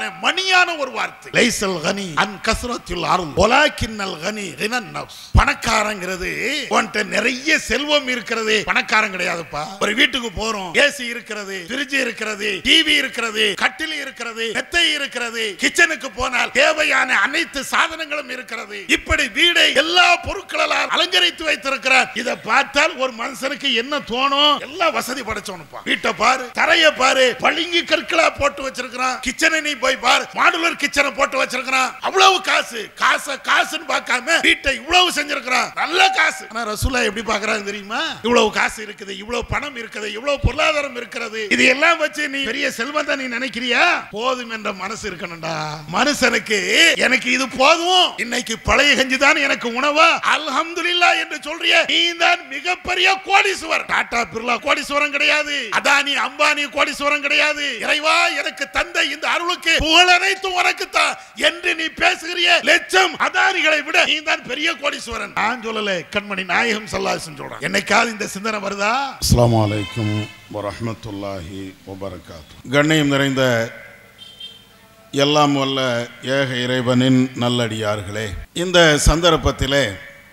மணியான ஒரு வார்த்தை லைசல் கனி அன் கஸ்ரத்தில் அருள் ஒலாக்கின்னல் கனி கினன் நஃப்ஸ் பணக்காரங்கிறது உன்கிட்ட நிறைய செல்வம் இருக்கிறது பணக்காரன் கிடையாதுப்பா ஒரு வீட்டுக்கு போறோம் ஏசி இருக்கிறது ஃப்ரிட்ஜ் இருக்கிறது டிவி இருக்கிறது கட்டில் இருக்கிறது மெத்தை இருக்கிறது கிச்சனுக்கு போனால் தேவையான அனைத்து சாதனங்களும் இருக்கிறது இப்படி வீடை எல்லா பொருட்களால் அலங்கரித்து வைத்திருக்கிறார் இதை பார்த்தால் ஒரு மனுஷனுக்கு என்ன தோணும் எல்லாம் வசதி படைச்சவனுப்பா வீட்டை பாரு தரைய பாரு பளிங்கு கற்களா போட்டு வச்சிருக்கிறான் கிச்சனை நீ போய் பாரு மாடுலர் கிச்சனை போட்டு வச்சிருக்கிறான் அவ்வளவு காசு காசை காசுன்னு பார்க்காம வீட்டை இவ்வளவு செஞ்சிருக்கிறான் நல்ல காசு ஆனா ரசூலா எப்படி பாக்குறாங்க தெரியுமா இவ்வளவு காசு இருக்குது இவ்வளவு பணம் இருக்குது இவ்வளவு பொருளாதாரம் இருக்கிறது இது எல்லாம் வச்சு நீ பெரிய செல்வத்தை நீ நினைக்கிறியா போதும் என்ற மனசு இருக்கணும்டா மனுஷனுக்கு எனக்கு இது போதும் இன்னைக்கு பழைய கஞ்சி தான் எனக்கு உணவா அல்ஹம்துலில்லாஹ் என்று சொல்றிய நீ தான் மிகப்பெரிய கோடீஸ்வரர் டாடா பிர்லா கோடீஸ்வரன் கிடையாது அதானி அம்பானி கோடீஸ்வரன் கிடையாது இறைவா எனக்கு தந்த இந்த அருளுக்கு புகழ் அனைத்தும் உனக்கு தான் என்று நீ பேசுகிறிய லட்சம் அதானிகளை விட நீ தான் பெரிய கோடீஸ்வரன் நான் சொல்லல கண்மணி நாயகம் சல்லாசன் சொல்றேன் என்னைக்காவது இந்த சிந்தனை வருதா அஸ்ஸலாமு அலைக்கும் வரஹ்மத்துல்லாஹி வபரகாத்து கண்ணியம் நிறைந்த எல்லாம் வல்ல ஏக இறைவனின் நல்லடியார்களே இந்த சந்தர்ப்பத்திலே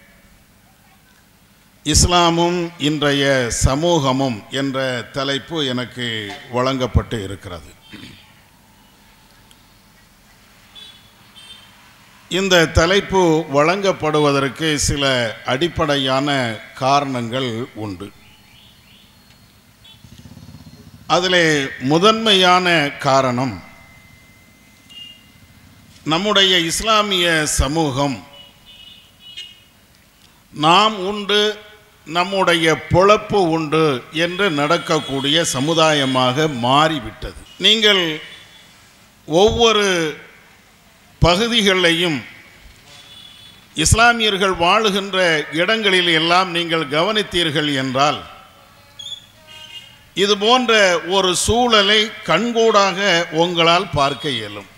இஸ்லாமும் இன்றைய சமூகமும் என்ற தலைப்பு எனக்கு வழங்கப்பட்டு இருக்கிறது இந்த தலைப்பு வழங்கப்படுவதற்கு சில அடிப்படையான காரணங்கள் உண்டு அதிலே முதன்மையான காரணம் நம்முடைய இஸ்லாமிய சமூகம் நாம் உண்டு நம்முடைய பொழப்பு உண்டு என்று நடக்கக்கூடிய சமுதாயமாக மாறிவிட்டது நீங்கள் ஒவ்வொரு பகுதிகளையும் இஸ்லாமியர்கள் வாழுகின்ற இடங்களில் எல்லாம் நீங்கள் கவனித்தீர்கள் என்றால் இது போன்ற ஒரு சூழலை கண்கூடாக உங்களால் பார்க்க இயலும்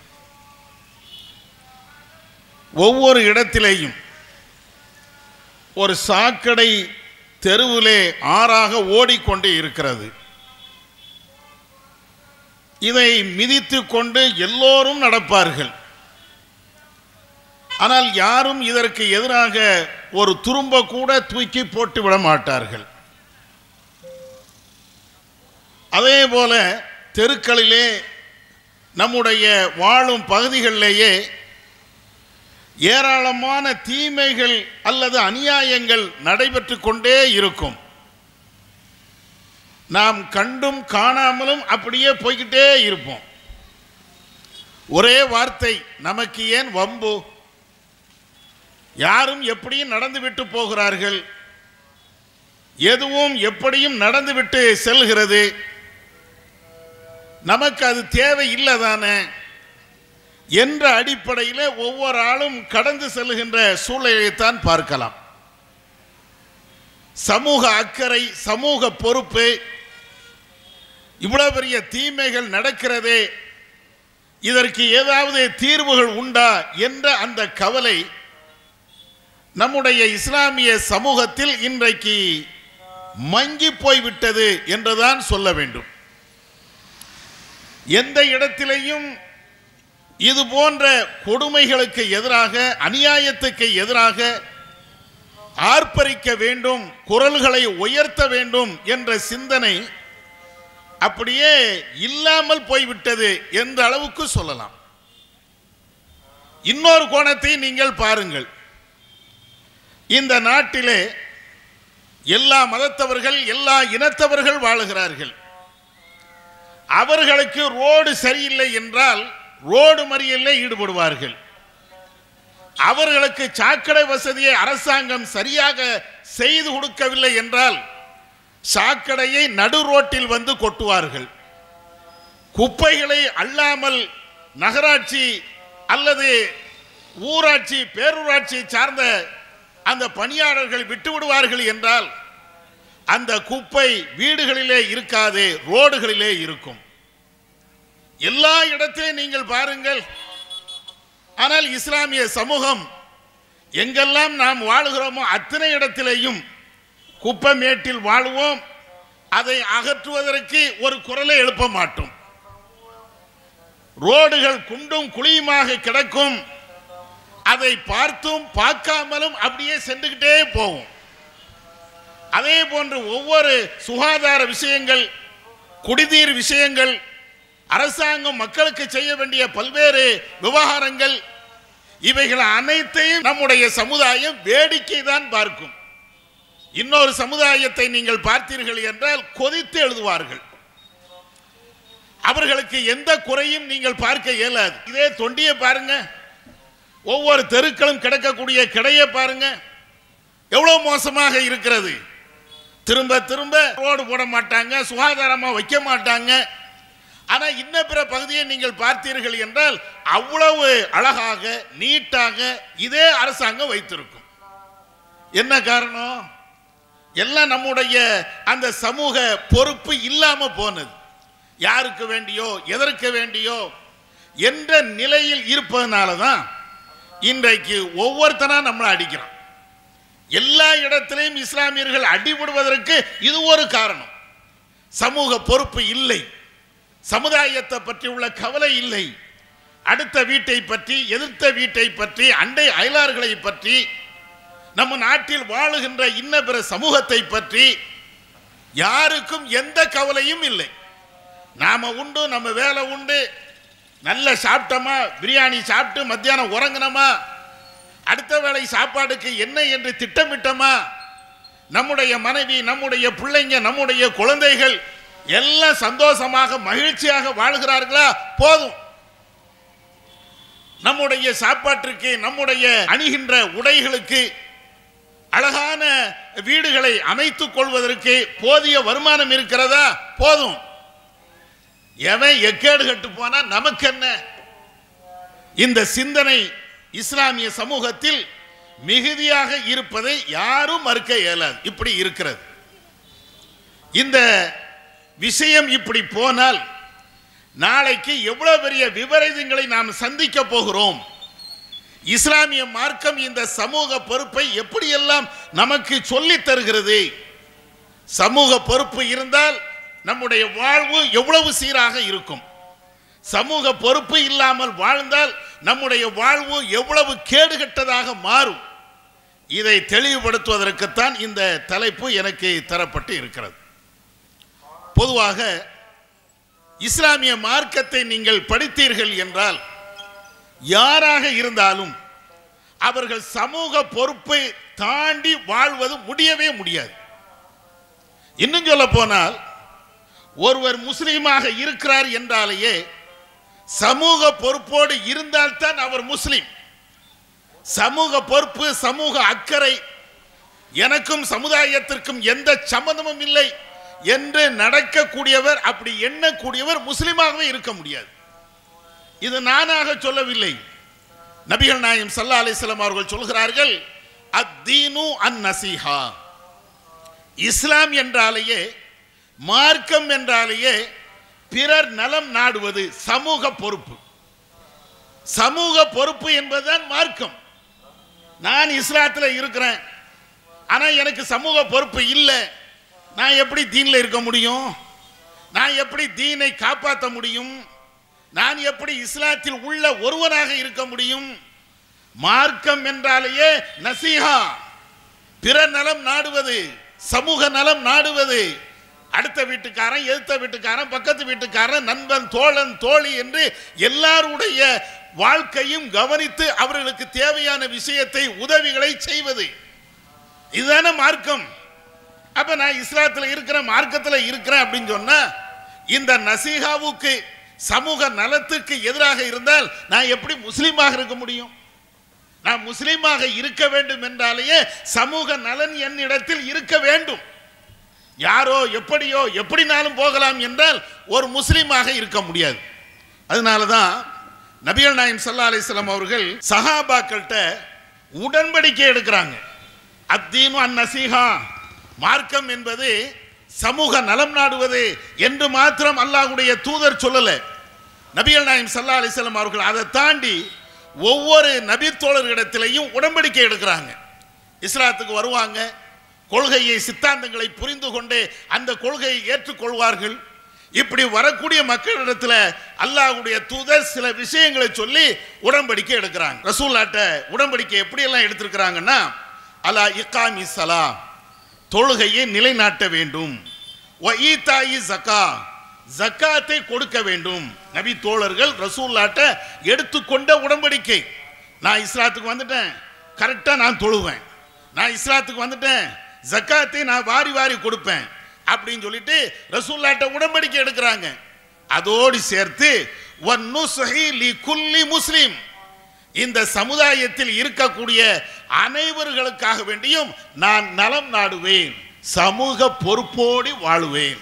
ஒவ்வொரு இடத்திலேயும் ஒரு சாக்கடை தெருவிலே ஆறாக ஓடிக்கொண்டு இருக்கிறது இதை மிதித்து கொண்டு எல்லோரும் நடப்பார்கள் ஆனால் யாரும் இதற்கு எதிராக ஒரு துரும்ப கூட தூக்கி போட்டு விட மாட்டார்கள் அதே போல தெருக்களிலே நம்முடைய வாழும் பகுதிகளிலேயே ஏராளமான தீமைகள் அல்லது அநியாயங்கள் நடைபெற்று கொண்டே இருக்கும் நாம் கண்டும் காணாமலும் அப்படியே போய்கிட்டே இருப்போம் ஒரே வார்த்தை நமக்கு ஏன் வம்பு யாரும் எப்படியும் நடந்துவிட்டு போகிறார்கள் எதுவும் எப்படியும் நடந்துவிட்டு செல்கிறது நமக்கு அது தேவை இல்லதானே என்ற அடிப்படையில் ஒவ்வொரு ஆளும் கடந்து செல்கின்ற சூழ்நிலையைத்தான் பார்க்கலாம் சமூக அக்கறை சமூக பொறுப்பு இவ்வளவு பெரிய தீமைகள் நடக்கிறதே இதற்கு ஏதாவது தீர்வுகள் உண்டா என்ற அந்த கவலை நம்முடைய இஸ்லாமிய சமூகத்தில் இன்றைக்கு மங்கி போய்விட்டது என்றுதான் சொல்ல வேண்டும் எந்த இடத்திலேயும் இது போன்ற கொடுமைகளுக்கு எதிராக அநியாயத்துக்கு எதிராக ஆர்ப்பரிக்க வேண்டும் குரல்களை உயர்த்த வேண்டும் என்ற சிந்தனை அப்படியே இல்லாமல் போய்விட்டது என்ற அளவுக்கு சொல்லலாம் இன்னொரு கோணத்தை நீங்கள் பாருங்கள் இந்த நாட்டிலே எல்லா மதத்தவர்கள் எல்லா இனத்தவர்கள் வாழுகிறார்கள் அவர்களுக்கு ரோடு சரியில்லை என்றால் ரோடு மறியலில் ஈடுபடுவார்கள் அவர்களுக்கு சாக்கடை வசதியை அரசாங்கம் சரியாக செய்து கொடுக்கவில்லை என்றால் சாக்கடையை நடு ரோட்டில் வந்து கொட்டுவார்கள் குப்பைகளை அள்ளாமல் நகராட்சி அல்லது ஊராட்சி பேரூராட்சி சார்ந்த அந்த பணியாளர்கள் விட்டு விடுவார்கள் என்றால் அந்த குப்பை வீடுகளிலே இருக்காது ரோடுகளிலே இருக்கும் எல்லா இடத்திலும் நீங்கள் பாருங்கள் ஆனால் இஸ்லாமிய சமூகம் எங்கெல்லாம் நாம் வாழுகிறோமோ அத்தனை இடத்திலேயும் குப்பமேட்டில் வாழுவோம் அதை அகற்றுவதற்கு ஒரு குரலை எழுப்ப மாட்டோம் ரோடுகள் குண்டும் குழியுமாக கிடக்கும் அதை பார்த்தும் பார்க்காமலும் அப்படியே சென்றுக்கிட்டே போகும் அதே போன்று ஒவ்வொரு சுகாதார விஷயங்கள் குடிநீர் விஷயங்கள் அரசாங்கம் மக்களுக்கு செய்ய வேண்டிய பல்வேறு விவகாரங்கள் இவைகள் அனைத்தையும் நம்முடைய சமுதாயம் வேடிக்கை தான் பார்க்கும் இன்னொரு சமுதாயத்தை நீங்கள் பார்த்தீர்கள் என்றால் கொதித்து எழுதுவார்கள் அவர்களுக்கு எந்த குறையும் நீங்கள் பார்க்க இயலாது இதே தொண்டியை பாருங்க ஒவ்வொரு தெருக்களும் கிடக்கக்கூடிய கிடையை பாருங்க எவ்வளவு மோசமாக இருக்கிறது திரும்ப திரும்ப ரோடு போட மாட்டாங்க சுகாதாரமா வைக்க மாட்டாங்க ஆனா இன்ன பிற பகுதியை நீங்கள் பார்த்தீர்கள் என்றால் அவ்வளவு அழகாக நீட்டாக இதே அரசாங்கம் வைத்திருக்கும் என்ன காரணம் எல்லாம் நம்முடைய அந்த சமூக பொறுப்பு இல்லாம போனது யாருக்கு வேண்டியோ எதற்கு வேண்டியோ என்ற நிலையில் இருப்பதனால தான் இன்றைக்கு ஒவ்வொருத்தனா நம்மளை அடிக்கிறான் எல்லா இடத்திலையும் இஸ்லாமியர்கள் அடிபடுவதற்கு இது ஒரு காரணம் சமூக பொறுப்பு இல்லை சமுதாயத்தை பற்றி உள்ள கவலை இல்லை அடுத்த வீட்டை பற்றி எதிர்த்த வீட்டை பற்றி அண்டை அயலார்களை பற்றி நம்ம நாட்டில் வாழுகின்ற இன்ன பிற சமூகத்தை பற்றி யாருக்கும் எந்த கவலையும் இல்லை நாம உண்டு நம்ம வேலை உண்டு நல்ல சாப்பிட்டோமா பிரியாணி சாப்பிட்டு மத்தியானம் உறங்கினோமா அடுத்த வேளை சாப்பாடுக்கு என்ன என்று திட்டமிட்டோமா நம்முடைய மனைவி நம்முடைய பிள்ளைங்க நம்முடைய குழந்தைகள் எல்லாம் சந்தோஷமாக மகிழ்ச்சியாக வாழ்கிறார்களா போதும் நம்முடைய சாப்பாட்டிற்கு நம்முடைய அணிகின்ற உடைகளுக்கு அழகான வீடுகளை அமைத்துக் கொள்வதற்கு போதிய வருமானம் இருக்கிறதா போதும் எவன் எக்கேடு கட்டு போனா நமக்கு என்ன இந்த சிந்தனை இஸ்லாமிய சமூகத்தில் மிகுதியாக இருப்பதை யாரும் மறுக்க இயலாது இப்படி இருக்கிறது இந்த விஷயம் இப்படி போனால் நாளைக்கு எவ்வளவு பெரிய விபரீதங்களை நாம் சந்திக்க போகிறோம் இஸ்லாமிய மார்க்கம் இந்த சமூக பொறுப்பை எப்படியெல்லாம் நமக்கு சொல்லித் தருகிறது சமூக பொறுப்பு இருந்தால் நம்முடைய வாழ்வு எவ்வளவு சீராக இருக்கும் சமூக பொறுப்பு இல்லாமல் வாழ்ந்தால் நம்முடைய வாழ்வு எவ்வளவு கேடுகட்டதாக மாறும் இதை தெளிவுபடுத்துவதற்குத்தான் இந்த தலைப்பு எனக்கு தரப்பட்டு இருக்கிறது பொதுவாக இஸ்லாமிய மார்க்கத்தை நீங்கள் படித்தீர்கள் என்றால் யாராக இருந்தாலும் அவர்கள் சமூக பொறுப்பை தாண்டி வாழ்வது முடியவே முடியாது இன்னும் சொல்ல போனால் ஒருவர் முஸ்லீமாக இருக்கிறார் என்றாலேயே சமூக பொறுப்போடு இருந்தால்தான் அவர் முஸ்லீம் சமூக பொறுப்பு சமூக அக்கறை எனக்கும் சமுதாயத்திற்கும் எந்த சம்மந்தமும் இல்லை என்று நடக்கக்கூடியவர் அப்படி எண்ணக்கூடியவர் முஸ்லீமாகவே இருக்க முடியாது இது நானாக சொல்லவில்லை நபிகள் நாயம் சல்லா அலிஸ்லாம் அவர்கள் சொல்கிறார்கள் அத்தீனு அன் நசீஹா இஸ்லாம் என்றாலேயே மார்க்கம் என்றாலேயே பிறர் நலம் நாடுவது சமூக பொறுப்பு சமூக பொறுப்பு என்பதுதான் மார்க்கம் நான் இஸ்லாத்தில் இருக்கிறேன் ஆனா எனக்கு சமூக பொறுப்பு இல்லை நான் எப்படி தீன்ல இருக்க முடியும் நான் எப்படி தீனை காப்பாற்ற முடியும் நான் எப்படி இஸ்லாத்தில் உள்ள ஒருவனாக இருக்க முடியும் மார்க்கம் என்றாலேயே நசீஹா பிற நலம் நாடுவது சமூக நலம் நாடுவது அடுத்த வீட்டுக்காரன் எதிர்த்த வீட்டுக்காரன் பக்கத்து வீட்டுக்காரன் நண்பன் தோழன் தோழி என்று எல்லாருடைய வாழ்க்கையும் கவனித்து அவர்களுக்கு தேவையான விஷயத்தை உதவிகளை செய்வது இதுதானே மார்க்கம் அப்ப நான் இஸ்லாத்துல இருக்கிறேன் மார்க்கத்துல இருக்கிறேன் அப்படின்னு சொன்னா இந்த நசீகாவுக்கு சமூக நலத்துக்கு எதிராக இருந்தால் நான் எப்படி முஸ்லீமாக இருக்க முடியும் நான் முஸ்லீமாக இருக்க வேண்டும் என்றாலேயே சமூக நலன் என்னிடத்தில் இருக்க வேண்டும் யாரோ எப்படியோ எப்படினாலும் போகலாம் என்றால் ஒரு முஸ்லீமாக இருக்க முடியாது அதனால தான் நபிகள் நாயம் சல்லா அலிஸ்லாம் அவர்கள் சஹாபாக்கள்கிட்ட உடன்படிக்கை எடுக்கிறாங்க அத்தீனு அன் நசீஹா மார்க்கம் என்பது சமூக நலம் நாடுவது என்று மாத்திரம் அல்லாஹ்வுடைய தூதர் சொல்லல நபிகள் நாயம் சல்லா அலிஸ்லாம் அவர்கள் அதை தாண்டி ஒவ்வொரு நபி தோழர்களிடத்திலையும் உடன்படிக்கை எடுக்கிறாங்க இஸ்லாத்துக்கு வருவாங்க கொள்கையை சித்தாந்தங்களை புரிந்து கொண்டு அந்த கொள்கையை ஏற்றுக்கொள்வார்கள் இப்படி வரக்கூடிய மக்களிடத்துல அல்லாஹ்வுடைய தூதர் சில விஷயங்களை சொல்லி உடன்படிக்கை எடுக்கிறாங்க ரசூல்லாட்ட உடன்படிக்கை எப்படி எல்லாம் எடுத்திருக்கிறாங்கன்னா அலா இக்காமி சலா தொழுகையை நிலைநாட்ட வேண்டும் வ ஈத்தாயி ஜக்கா ஜக்காத்தை கொடுக்க வேண்டும் நபி தோழர்கள் ரசூல்லாட்ட எடுத்துக்கொண்ட உடன்படிக்கை நான் இஸ்லாத்துக்கு வந்துட்டேன் கரெக்டாக நான் தொழுவேன் நான் இஸ்லாத்துக்கு வந்துட்டேன் ஜக்காத்தை நான் வாரி வாரி கொடுப்பேன் அப்படின்னு சொல்லிட்டு ரசூல்லாட்ட உடன்படிக்கை எடுக்கிறாங்க அதோடு சேர்த்து வன்னுஸ்ஹி லிகுல்லி முஸ்லிம் இந்த சமுதாயத்தில் இருக்கக்கூடிய அனைவர்களுக்காக வேண்டியும் நான் நலம் நாடுவேன் சமூக பொறுப்போடி வாழுவேன்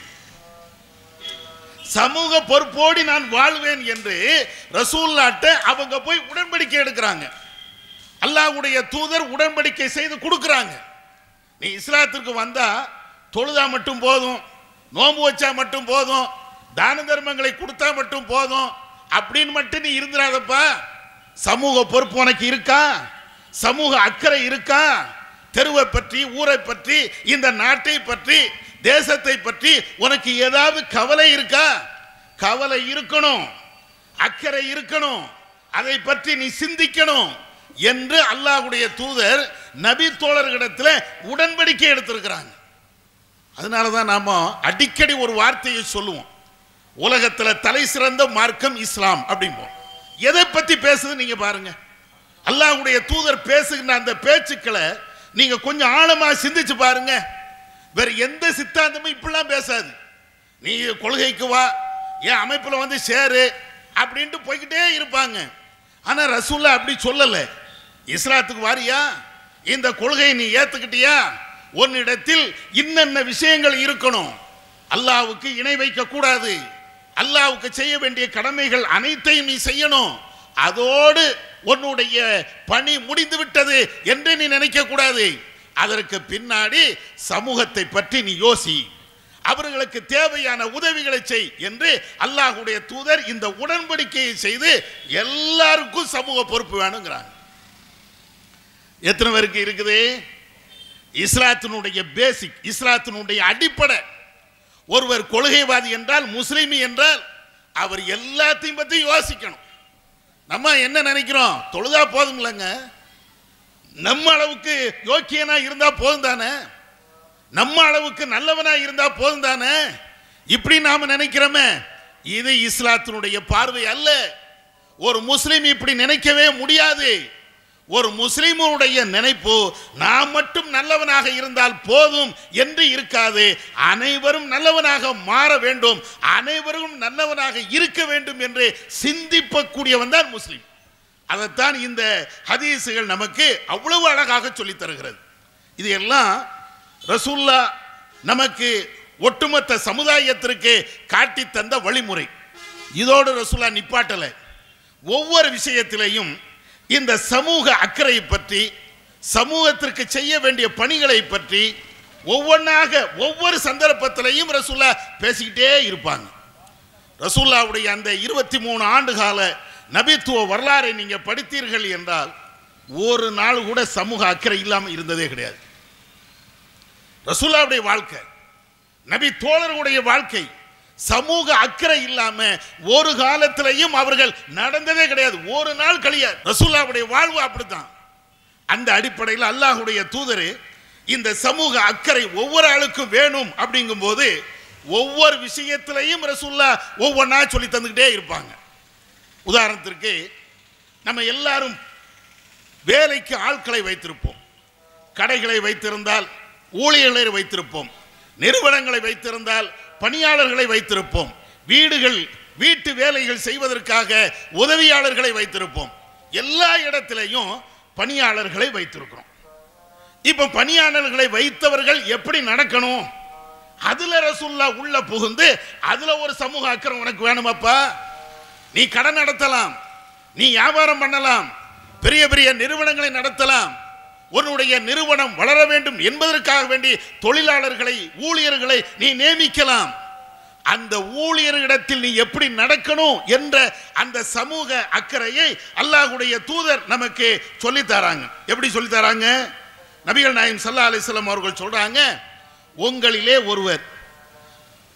சமூக பொறுப்போடி நான் வாழ்வேன் என்று ரசூல்லாட்ட அவங்க போய் உடன்படிக்கை எடுக்கிறாங்க அல்லாஹ்வுடைய தூதர் உடன்படிக்கை செய்து கொடுக்குறாங்க நீ இஸ்லாத்திற்கு வந்தா தொழுதா மட்டும் போதும் நோன்பு வச்சா மட்டும் போதும் தான தர்மங்களை கொடுத்தா மட்டும் போதும் அப்படின்னு மட்டும் நீ இருந்துடாதப்பா சமூக பொறுப்பு உனக்கு இருக்கா சமூக அக்கறை இருக்கா தெருவை பற்றி ஊரை பற்றி இந்த நாட்டை பற்றி தேசத்தை பற்றி உனக்கு ஏதாவது கவலை இருக்கா கவலை இருக்கணும் அக்கறை இருக்கணும் அதை பற்றி நீ சிந்திக்கணும் என்று அல்லாஹ்வுடைய தூதர் நபி தோழர்களிடத்தில் உடன்படிக்கை எடுத்திருக்கிறாங்க அதனால தான் நாம அடிக்கடி ஒரு வார்த்தையை சொல்லுவோம் உலகத்தில் தலை சிறந்த மார்க்கம் இஸ்லாம் அப்படிம்போம் எதை பத்தி பேசுது நீங்க பாருங்க அல்லாஹ்வுடைய தூதர் பேசுகின்ற அந்த பேச்சுக்களை நீங்க கொஞ்சம் ஆழமா சிந்திச்சு பாருங்க வேற எந்த சித்தாந்தமும் இப்படிலாம் பேசாது நீ கொள்கைக்கு வா என் அமைப்புல வந்து சேரு அப்படின்ட்டு போய்கிட்டே இருப்பாங்க ஆனா ரசூல்லா அப்படி சொல்லல இஸ்லாத்துக்கு வாரியா இந்த கொள்கையை நீ ஏத்துக்கிட்டியா உன்னிடத்தில் இன்னென்ன விஷயங்கள் இருக்கணும் அல்லாவுக்கு இணை வைக்க கூடாது அல்லாவுக்கு செய்ய வேண்டிய கடமைகள் அனைத்தையும் நீ செய்யணும் அதோடு உன்னுடைய பணி முடிந்து விட்டது என்று நீ நினைக்க கூடாது அதற்கு பின்னாடி சமூகத்தை பற்றி நீ யோசி அவர்களுக்கு தேவையான உதவிகளை செய் என்று அல்லாஹ்வுடைய தூதர் இந்த உடன்படிக்கையை செய்து எல்லாருக்கும் சமூக பொறுப்பு வேணுங்கிறாங்க எத்தனை பேருக்கு இருக்குது இஸ்லாத்தினுடைய பேசிக் இஸ்லாத்தினுடைய அடிப்படை ஒருவர் கொள்கைவாதி என்றால் முஸ்லிமி என்றால் அவர் எல்லாத்தையும் பற்றி யோசிக்கணும் நம்ம என்ன நினைக்கிறோம் தொழுதா போதும் இல்லைங்க நம்ம அளவுக்கு யோக்கியனா இருந்தா போதும் தானே நம்ம அளவுக்கு நல்லவனா இருந்தா போதும் தானே இப்படி நாம நினைக்கிறோமே இது இஸ்லாத்தினுடைய பார்வை அல்ல ஒரு முஸ்லிம் இப்படி நினைக்கவே முடியாது ஒரு முஸ்லிமுடைய நினைப்பு நான் மட்டும் நல்லவனாக இருந்தால் போதும் என்று இருக்காது அனைவரும் நல்லவனாக மாற வேண்டும் அனைவரும் நல்லவனாக இருக்க வேண்டும் என்று சிந்திப்பக்கூடியவன் தான் முஸ்லிம் அதைத்தான் இந்த ஹதீஸுகள் நமக்கு அவ்வளவு அழகாக சொல்லித் தருகிறது இது எல்லாம் ரசூல்லா நமக்கு ஒட்டுமொத்த சமுதாயத்திற்கு காட்டி தந்த வழிமுறை இதோடு ரசூல்லா நிப்பாட்டலை ஒவ்வொரு விஷயத்திலையும் இந்த சமூக அக்கறை பற்றி சமூகத்திற்கு செய்ய வேண்டிய பணிகளை பற்றி ஒவ்வொன்றாக ஒவ்வொரு சந்தர்ப்பத்திலையும் ரசூல்லா பேசிக்கிட்டே இருப்பாங்க ரசூல்லாவுடைய அந்த இருபத்தி மூணு ஆண்டு கால நபித்துவ வரலாறை நீங்க படித்தீர்கள் என்றால் ஒரு நாள் கூட சமூக அக்கறை இல்லாமல் இருந்ததே கிடையாது ரசூல்லாவுடைய வாழ்க்கை நபி தோழர்களுடைய வாழ்க்கை சமூக அக்கறை இல்லாம ஒரு காலத்திலையும் அவர்கள் நடந்ததே கிடையாது ஒரு நாள் கழியாது ரசூல்லாவுடைய வாழ்வு அப்படித்தான் அந்த அடிப்படையில் அல்லாஹுடைய தூதர் இந்த சமூக அக்கறை ஒவ்வொரு ஆளுக்கும் வேணும் அப்படிங்கும்போது ஒவ்வொரு விஷயத்திலையும் ரசூல்லா ஒவ்வொன்றா சொல்லி தந்துக்கிட்டே இருப்பாங்க உதாரணத்திற்கு நம்ம எல்லாரும் வேலைக்கு ஆட்களை வைத்திருப்போம் கடைகளை வைத்திருந்தால் ஊழியர்களை வைத்திருப்போம் நிறுவனங்களை வைத்திருந்தால் பணியாளர்களை வைத்திருப்போம் வீடுகள் வீட்டு வேலைகள் செய்வதற்காக உதவியாளர்களை வைத்திருப்போம் எல்லா இடத்திலையும் பணியாளர்களை வைத்திருக்கிறோம் இப்ப பணியாளர்களை வைத்தவர்கள் எப்படி நடக்கணும் அதுல ரசூல்லா உள்ள புகுந்து அதுல ஒரு சமூக அக்கறை உனக்கு வேணுமாப்பா நீ கடன் நடத்தலாம் நீ வியாபாரம் பண்ணலாம் பெரிய பெரிய நிறுவனங்களை நடத்தலாம் உன்னுடைய நிறுவனம் வளர வேண்டும் என்பதற்காக வேண்டி தொழிலாளர்களை ஊழியர்களை நீ நியமிக்கலாம் அந்த ஊழியர்களிடத்தில் நீ எப்படி நடக்கணும் என்ற அந்த சமூக அக்கறையை அல்லாஹ்வுடைய தூதர் நமக்கு சொல்லித் தராங்க எப்படி சொல்லித் தராங்க நபிகள் நாயம் சல்லா அலிஸ்லாம் அவர்கள் சொல்றாங்க உங்களிலே ஒருவர்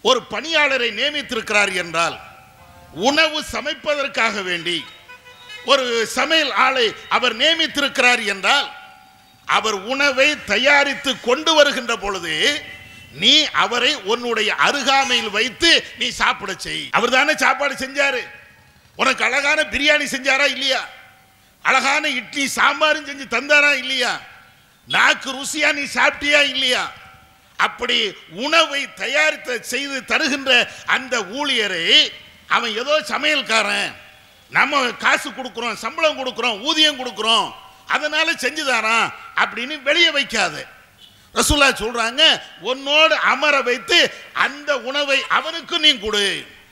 ஒரு பணியாளரை நியமித்திருக்கிறார் என்றால் உணவு சமைப்பதற்காக வேண்டி ஒரு சமையல் ஆளை அவர் நியமித்திருக்கிறார் என்றால் அவர் உணவை தயாரித்து கொண்டு வருகின்ற பொழுது நீ அவரை உன்னுடைய அருகாமையில் வைத்து நீ சாப்பிட செய் அவர் தானே சாப்பாடு செஞ்சாரு உனக்கு அழகான பிரியாணி செஞ்சாரா இல்லையா அழகான இட்லி சாம்பாரும் செஞ்சு தந்தாரா இல்லையா நாக்கு ருசியா நீ சாப்பிட்டியா இல்லையா அப்படி உணவை தயாரித்து செய்து தருகின்ற அந்த ஊழியரை அவன் ஏதோ சமையல்காரன் நம்ம காசு கொடுக்குறோம் சம்பளம் கொடுக்குறோம் ஊதியம் கொடுக்குறோம் அதனால செஞ்சுதாரான் அப்படின்னு வெளியே வைக்காத ரசூல்லா சொல்றாங்க உன்னோடு அமர வைத்து அந்த உணவை அவனுக்கு நீ கொடு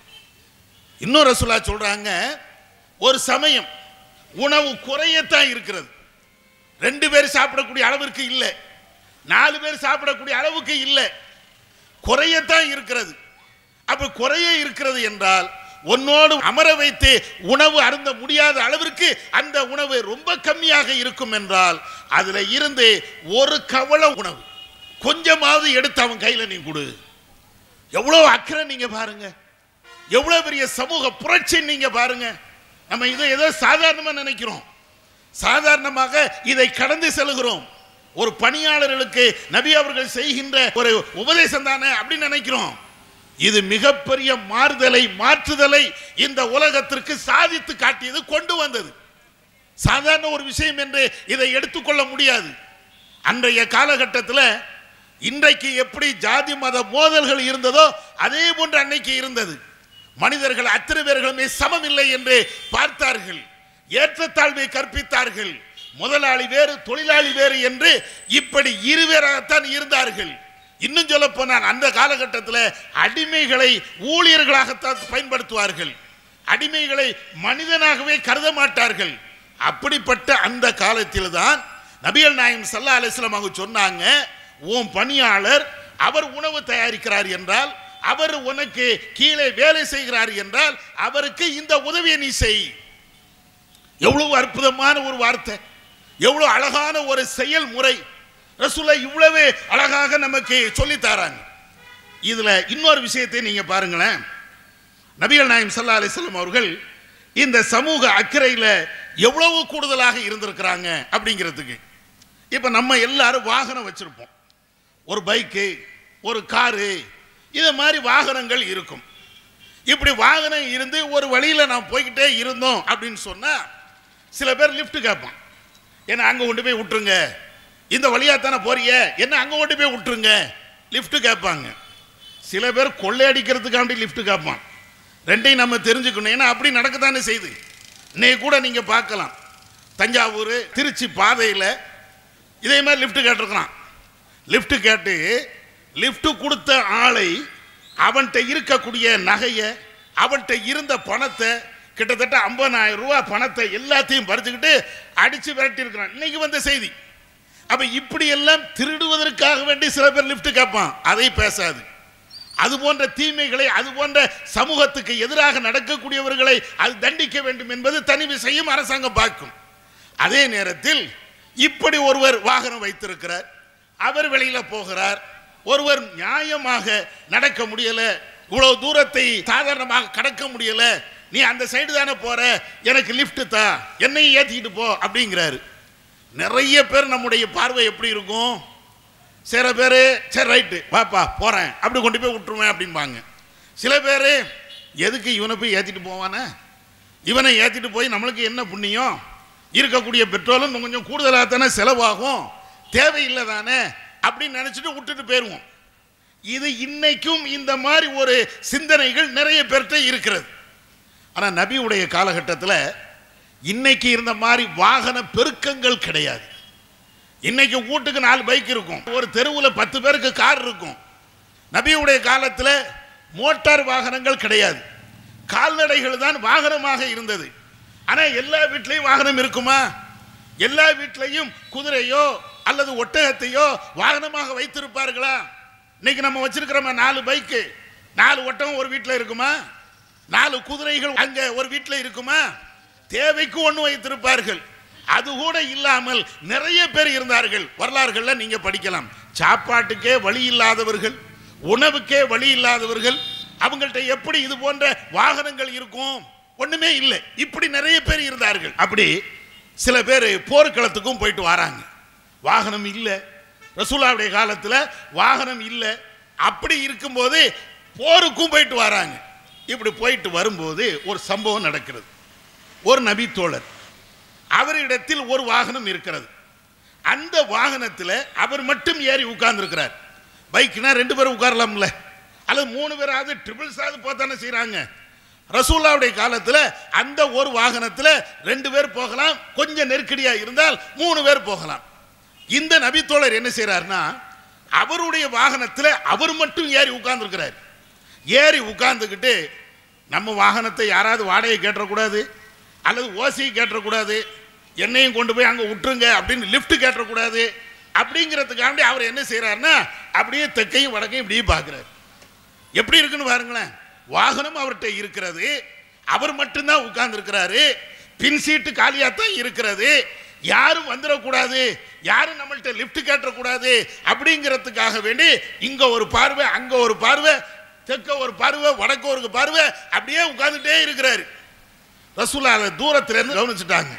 இன்னும் ரசூல்லா சொல்றாங்க ஒரு சமயம் உணவு குறையத்தான் இருக்கிறது ரெண்டு பேர் சாப்பிடக்கூடிய அளவிற்கு இல்லை நாலு பேர் சாப்பிடக்கூடிய அளவுக்கு இல்லை குறையத்தான் இருக்கிறது அப்ப குறைய இருக்கிறது என்றால் உன்னோடு அமர வைத்து உணவு அருந்த முடியாத அளவிற்கு அந்த உணவு ரொம்ப கம்மியாக இருக்கும் என்றால் அதுல இருந்து ஒரு கவள உணவு கொஞ்சமாவது எடுத்து அவன் கையில நீ கொடு எவ்வளவு அக்கறை நீங்க பாருங்க எவ்வளவு பெரிய சமூக புரட்சி நீங்க பாருங்க நம்ம இதை ஏதோ சாதாரணமா நினைக்கிறோம் சாதாரணமாக இதை கடந்து செல்கிறோம் ஒரு பணியாளர்களுக்கு நபி அவர்கள் செய்கின்ற ஒரு உபதேசம் தானே அப்படின்னு நினைக்கிறோம் இது மிகப்பெரிய மாறுதலை மாற்றுதலை இந்த உலகத்திற்கு சாதித்து காட்டியது கொண்டு வந்தது சாதாரண ஒரு விஷயம் என்று இதை எடுத்துக்கொள்ள முடியாது அன்றைய காலகட்டத்தில் இன்றைக்கு எப்படி ஜாதி மத மோதல்கள் இருந்ததோ அதே போன்று அன்னைக்கு இருந்தது மனிதர்கள் அத்தனை பேர்களுமே சமம் இல்லை என்று பார்த்தார்கள் ஏற்றத்தாழ்வை கற்பித்தார்கள் முதலாளி வேறு தொழிலாளி வேறு என்று இப்படி இருவேறாகத்தான் இருந்தார்கள் இன்னும் சொல்ல போனால் அந்த காலகட்டத்தில் அடிமைகளை ஊழியர்களாகத்தான் பயன்படுத்துவார்கள் அடிமைகளை மனிதனாகவே கருத மாட்டார்கள் அப்படிப்பட்ட அந்த காலத்தில் தான் நபிகள் நாயம் சல்லா அலிஸ்லாம் அவங்க சொன்னாங்க உன் பணியாளர் அவர் உணவு தயாரிக்கிறார் என்றால் அவர் உனக்கு கீழே வேலை செய்கிறார் என்றால் அவருக்கு இந்த உதவியை நீ செய் எவ்வளவு அற்புதமான ஒரு வார்த்தை எவ்வளவு அழகான ஒரு செயல்முறை ரசூலை இவ்வளவு அழகாக நமக்கு சொல்லி தராங்க இதுல இன்னொரு விஷயத்தை நீங்க பாருங்களேன் நபிகள் நாயம் சல்லா அலிஸ்லாம் அவர்கள் இந்த சமூக அக்கறையில் எவ்வளவு கூடுதலாக இருந்திருக்கிறாங்க அப்படிங்கிறதுக்கு இப்போ நம்ம எல்லாரும் வாகனம் வச்சிருப்போம் ஒரு பைக்கு ஒரு காரு இது மாதிரி வாகனங்கள் இருக்கும் இப்படி வாகனம் இருந்து ஒரு வழியில் நான் போய்கிட்டே இருந்தோம் அப்படின்னு சொன்னால் சில பேர் லிஃப்ட் கேட்பான் என்ன அங்கே கொண்டு போய் விட்டுருங்க இந்த வழியாக தானே போறிய என்ன அங்கே கொண்டு போய் விட்டுருங்க லிஃப்ட் கேட்பாங்க சில பேர் கொள்ளையடிக்கிறதுக்காண்டி லிஃப்ட் கேட்பான் ரெண்டையும் நம்ம தெரிஞ்சுக்கணும் ஏன்னா அப்படி நடக்கத்தானே செய்யுது இன்னைக்கு கூட நீங்கள் பார்க்கலாம் தஞ்சாவூர் திருச்சி பாதையில் இதே மாதிரி லிஃப்ட் கேட்டிருக்கிறான் லிஃப்ட் கேட்டு லிஃப்ட் கொடுத்த ஆளை அவன்கிட்ட இருக்கக்கூடிய நகையை அவன்கிட்ட இருந்த பணத்தை கிட்டத்தட்ட 50000 ரூபாய் பணத்தை எல்லாத்தையும் பறிச்சுக்கிட்டு அடிச்சு விரட்டி இருக்கிறான் இன்னைக்கு வந்த செய்தி அப்ப இப்படி எல்லாம் திருடுவதற்காக வேண்டி சில பேர் லிஃப்ட் கேட்பான் அதை பேசாது அது போன்ற தீமைகளை அது போன்ற சமூகத்துக்கு எதிராக நடக்கக்கூடியவர்களை அது தண்டிக்க வேண்டும் என்பது தனி விஷயம் அரசாங்கம் பார்க்கும் அதே நேரத்தில் இப்படி ஒருவர் வாகனம் வைத்திருக்கிறார் அவர் வெளியில போகிறார் ஒருவர் நியாயமாக நடக்க முடியல இவ்வளவு தூரத்தை சாதாரணமாக கடக்க முடியல நீ அந்த சைடு தானே போற எனக்கு லிஃப்ட் தா என்னையும் ஏத்திக்கிட்டு போ அப்படிங்கிறாரு நிறைய பேர் நம்முடைய பார்வை எப்படி இருக்கும் சில பேர் சரி ரைட்டு வாப்பா போகிறேன் அப்படி கொண்டு போய் விட்டுருவேன் அப்படிம்பாங்க சில பேர் எதுக்கு இவனை போய் ஏற்றிட்டு போவானே இவனை ஏற்றிட்டு போய் நம்மளுக்கு என்ன புண்ணியம் இருக்கக்கூடிய பெட்ரோலும் இன்னும் கொஞ்சம் கூடுதலாக தானே செலவாகும் தேவையில்லை தானே அப்படின்னு நினச்சிட்டு விட்டுட்டு போயிடுவோம் இது இன்னைக்கும் இந்த மாதிரி ஒரு சிந்தனைகள் நிறைய பேர்கிட்ட இருக்கிறது ஆனால் நபியுடைய காலகட்டத்தில் இன்னைக்கு இருந்த மாதிரி வாகன பெருக்கங்கள் கிடையாது இன்னைக்கு வீட்டுக்கு நாலு பைக் இருக்கும் ஒரு தெருவில் பத்து பேருக்கு கார் இருக்கும் நபியுடைய காலத்தில் மோட்டார் வாகனங்கள் கிடையாது கால்நடைகள் தான் வாகனமாக இருந்தது ஆனால் எல்லா வீட்லேயும் வாகனம் இருக்குமா எல்லா வீட்லேயும் குதிரையோ அல்லது ஒட்டகத்தையோ வாகனமாக வைத்திருப்பார்களா இன்னைக்கு நம்ம வச்சிருக்கிறோமா நாலு பைக்கு நாலு ஒட்டகம் ஒரு வீட்டில் இருக்குமா நாலு குதிரைகள் அங்கே ஒரு வீட்டில் இருக்குமா தேவைக்கு ஒன்று வைத்திருப்பார்கள் அது கூட இல்லாமல் நிறைய பேர் இருந்தார்கள் வரலாறுகளில் நீங்க படிக்கலாம் சாப்பாட்டுக்கே வழி இல்லாதவர்கள் உணவுக்கே வழி இல்லாதவர்கள் அவங்கள்ட்ட எப்படி இது போன்ற வாகனங்கள் இருக்கும் ஒண்ணுமே இல்லை இப்படி நிறைய பேர் இருந்தார்கள் அப்படி சில பேர் போர்க்களத்துக்கும் போயிட்டு வராங்க வாகனம் இல்லை ரசூலாவுடைய காலத்துல வாகனம் இல்லை அப்படி இருக்கும்போது போருக்கும் போயிட்டு வராங்க இப்படி போயிட்டு வரும்போது ஒரு சம்பவம் நடக்கிறது ஒரு நபி தோழர் அவரிடத்தில் ஒரு வாகனம் இருக்கிறது அந்த வாகனத்தில் அவர் மட்டும் ஏறி உட்கார்ந்துருக்கிறார் பைக்னா ரெண்டு பேரும் உட்காரலாம்ல அல்லது மூணு பேராவது ட்ரிபிள்ஸாவது போத்தானே செய்கிறாங்க ரசூல்லாவுடைய காலத்தில் அந்த ஒரு வாகனத்தில் ரெண்டு பேர் போகலாம் கொஞ்சம் நெருக்கடியாக இருந்தால் மூணு பேர் போகலாம் இந்த நபித்தோழர் என்ன செய்கிறாருன்னா அவருடைய வாகனத்தில் அவர் மட்டும் ஏறி உட்கார்ந்துருக்கிறார் ஏறி உட்கார்ந்துக்கிட்டு நம்ம வாகனத்தை யாராவது வாடகை கேட்டக்கூடாது அல்லது ஓசி கேட்டக்கூடாது என்னையும் கொண்டு போய் அங்கே விட்டுருங்க அப்படின்னு லிஃப்ட் கேட்டக்கூடாது அப்படிங்கிறதுக்காண்டி அவர் என்ன செய்கிறாருன்னா அப்படியே தெற்கையும் வடக்கையும் இப்படியே பார்க்குறாரு எப்படி இருக்குன்னு பாருங்களேன் வாகனம் அவர்கிட்ட இருக்கிறது அவர் மட்டும்தான் உட்கார்ந்து இருக்கிறாரு பின் சீட்டு காலியாக தான் இருக்கிறது யாரும் வந்துடக்கூடாது யாரும் நம்மள்ட்ட லிஃப்ட் கேட்டக்கூடாது அப்படிங்கிறதுக்காக வேண்டி இங்க ஒரு பார்வை அங்க ஒரு பார்வை தெற்க ஒரு பார்வை வடக்க ஒரு பார்வை அப்படியே உட்கார்ந்துட்டே இருக்கிறாரு ரசூலா அதை தூரத்துல இருந்து கவனிச்சுட்டாங்க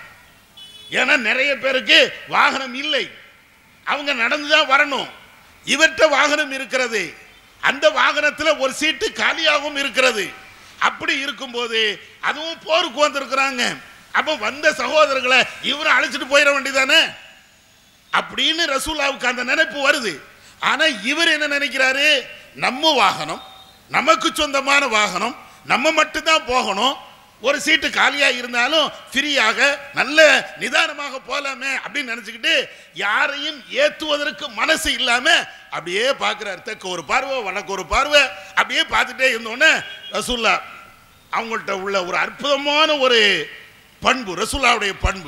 ஏன்னா நிறைய பேருக்கு வாகனம் இல்லை அவங்க நடந்து தான் வரணும் இவர்கிட்ட வாகனம் இருக்கிறது அந்த வாகனத்தில் ஒரு சீட்டு காலியாகவும் இருக்கிறது அப்படி இருக்கும்போது அதுவும் போருக்கு வந்திருக்கிறாங்க அப்போ வந்த சகோதரர்களை இவரை அழைச்சிட்டு போயிட வேண்டியதானே அப்படின்னு ரசூலாவுக்கு அந்த நினைப்பு வருது ஆனா இவர் என்ன நினைக்கிறாரு நம்ம வாகனம் நமக்கு சொந்தமான வாகனம் நம்ம மட்டும்தான் போகணும் ஒரு சீட்டு காலியா இருந்தாலும் ஃப்ரீயாக நல்ல நிதானமாக போலாமே அப்படின்னு நினைச்சுக்கிட்டு யாரையும் ஏத்துவதற்கு மனசு இல்லாம அப்படியே பார்க்கிறார் தெற்கு ஒரு பார்வை வடக்கு ஒரு பார்வை அப்படியே பார்த்துட்டே இருந்தோன்னே ரசூல்லா அவங்கள்ட்ட உள்ள ஒரு அற்புதமான ஒரு பண்பு ரசூலாவுடைய பண்பு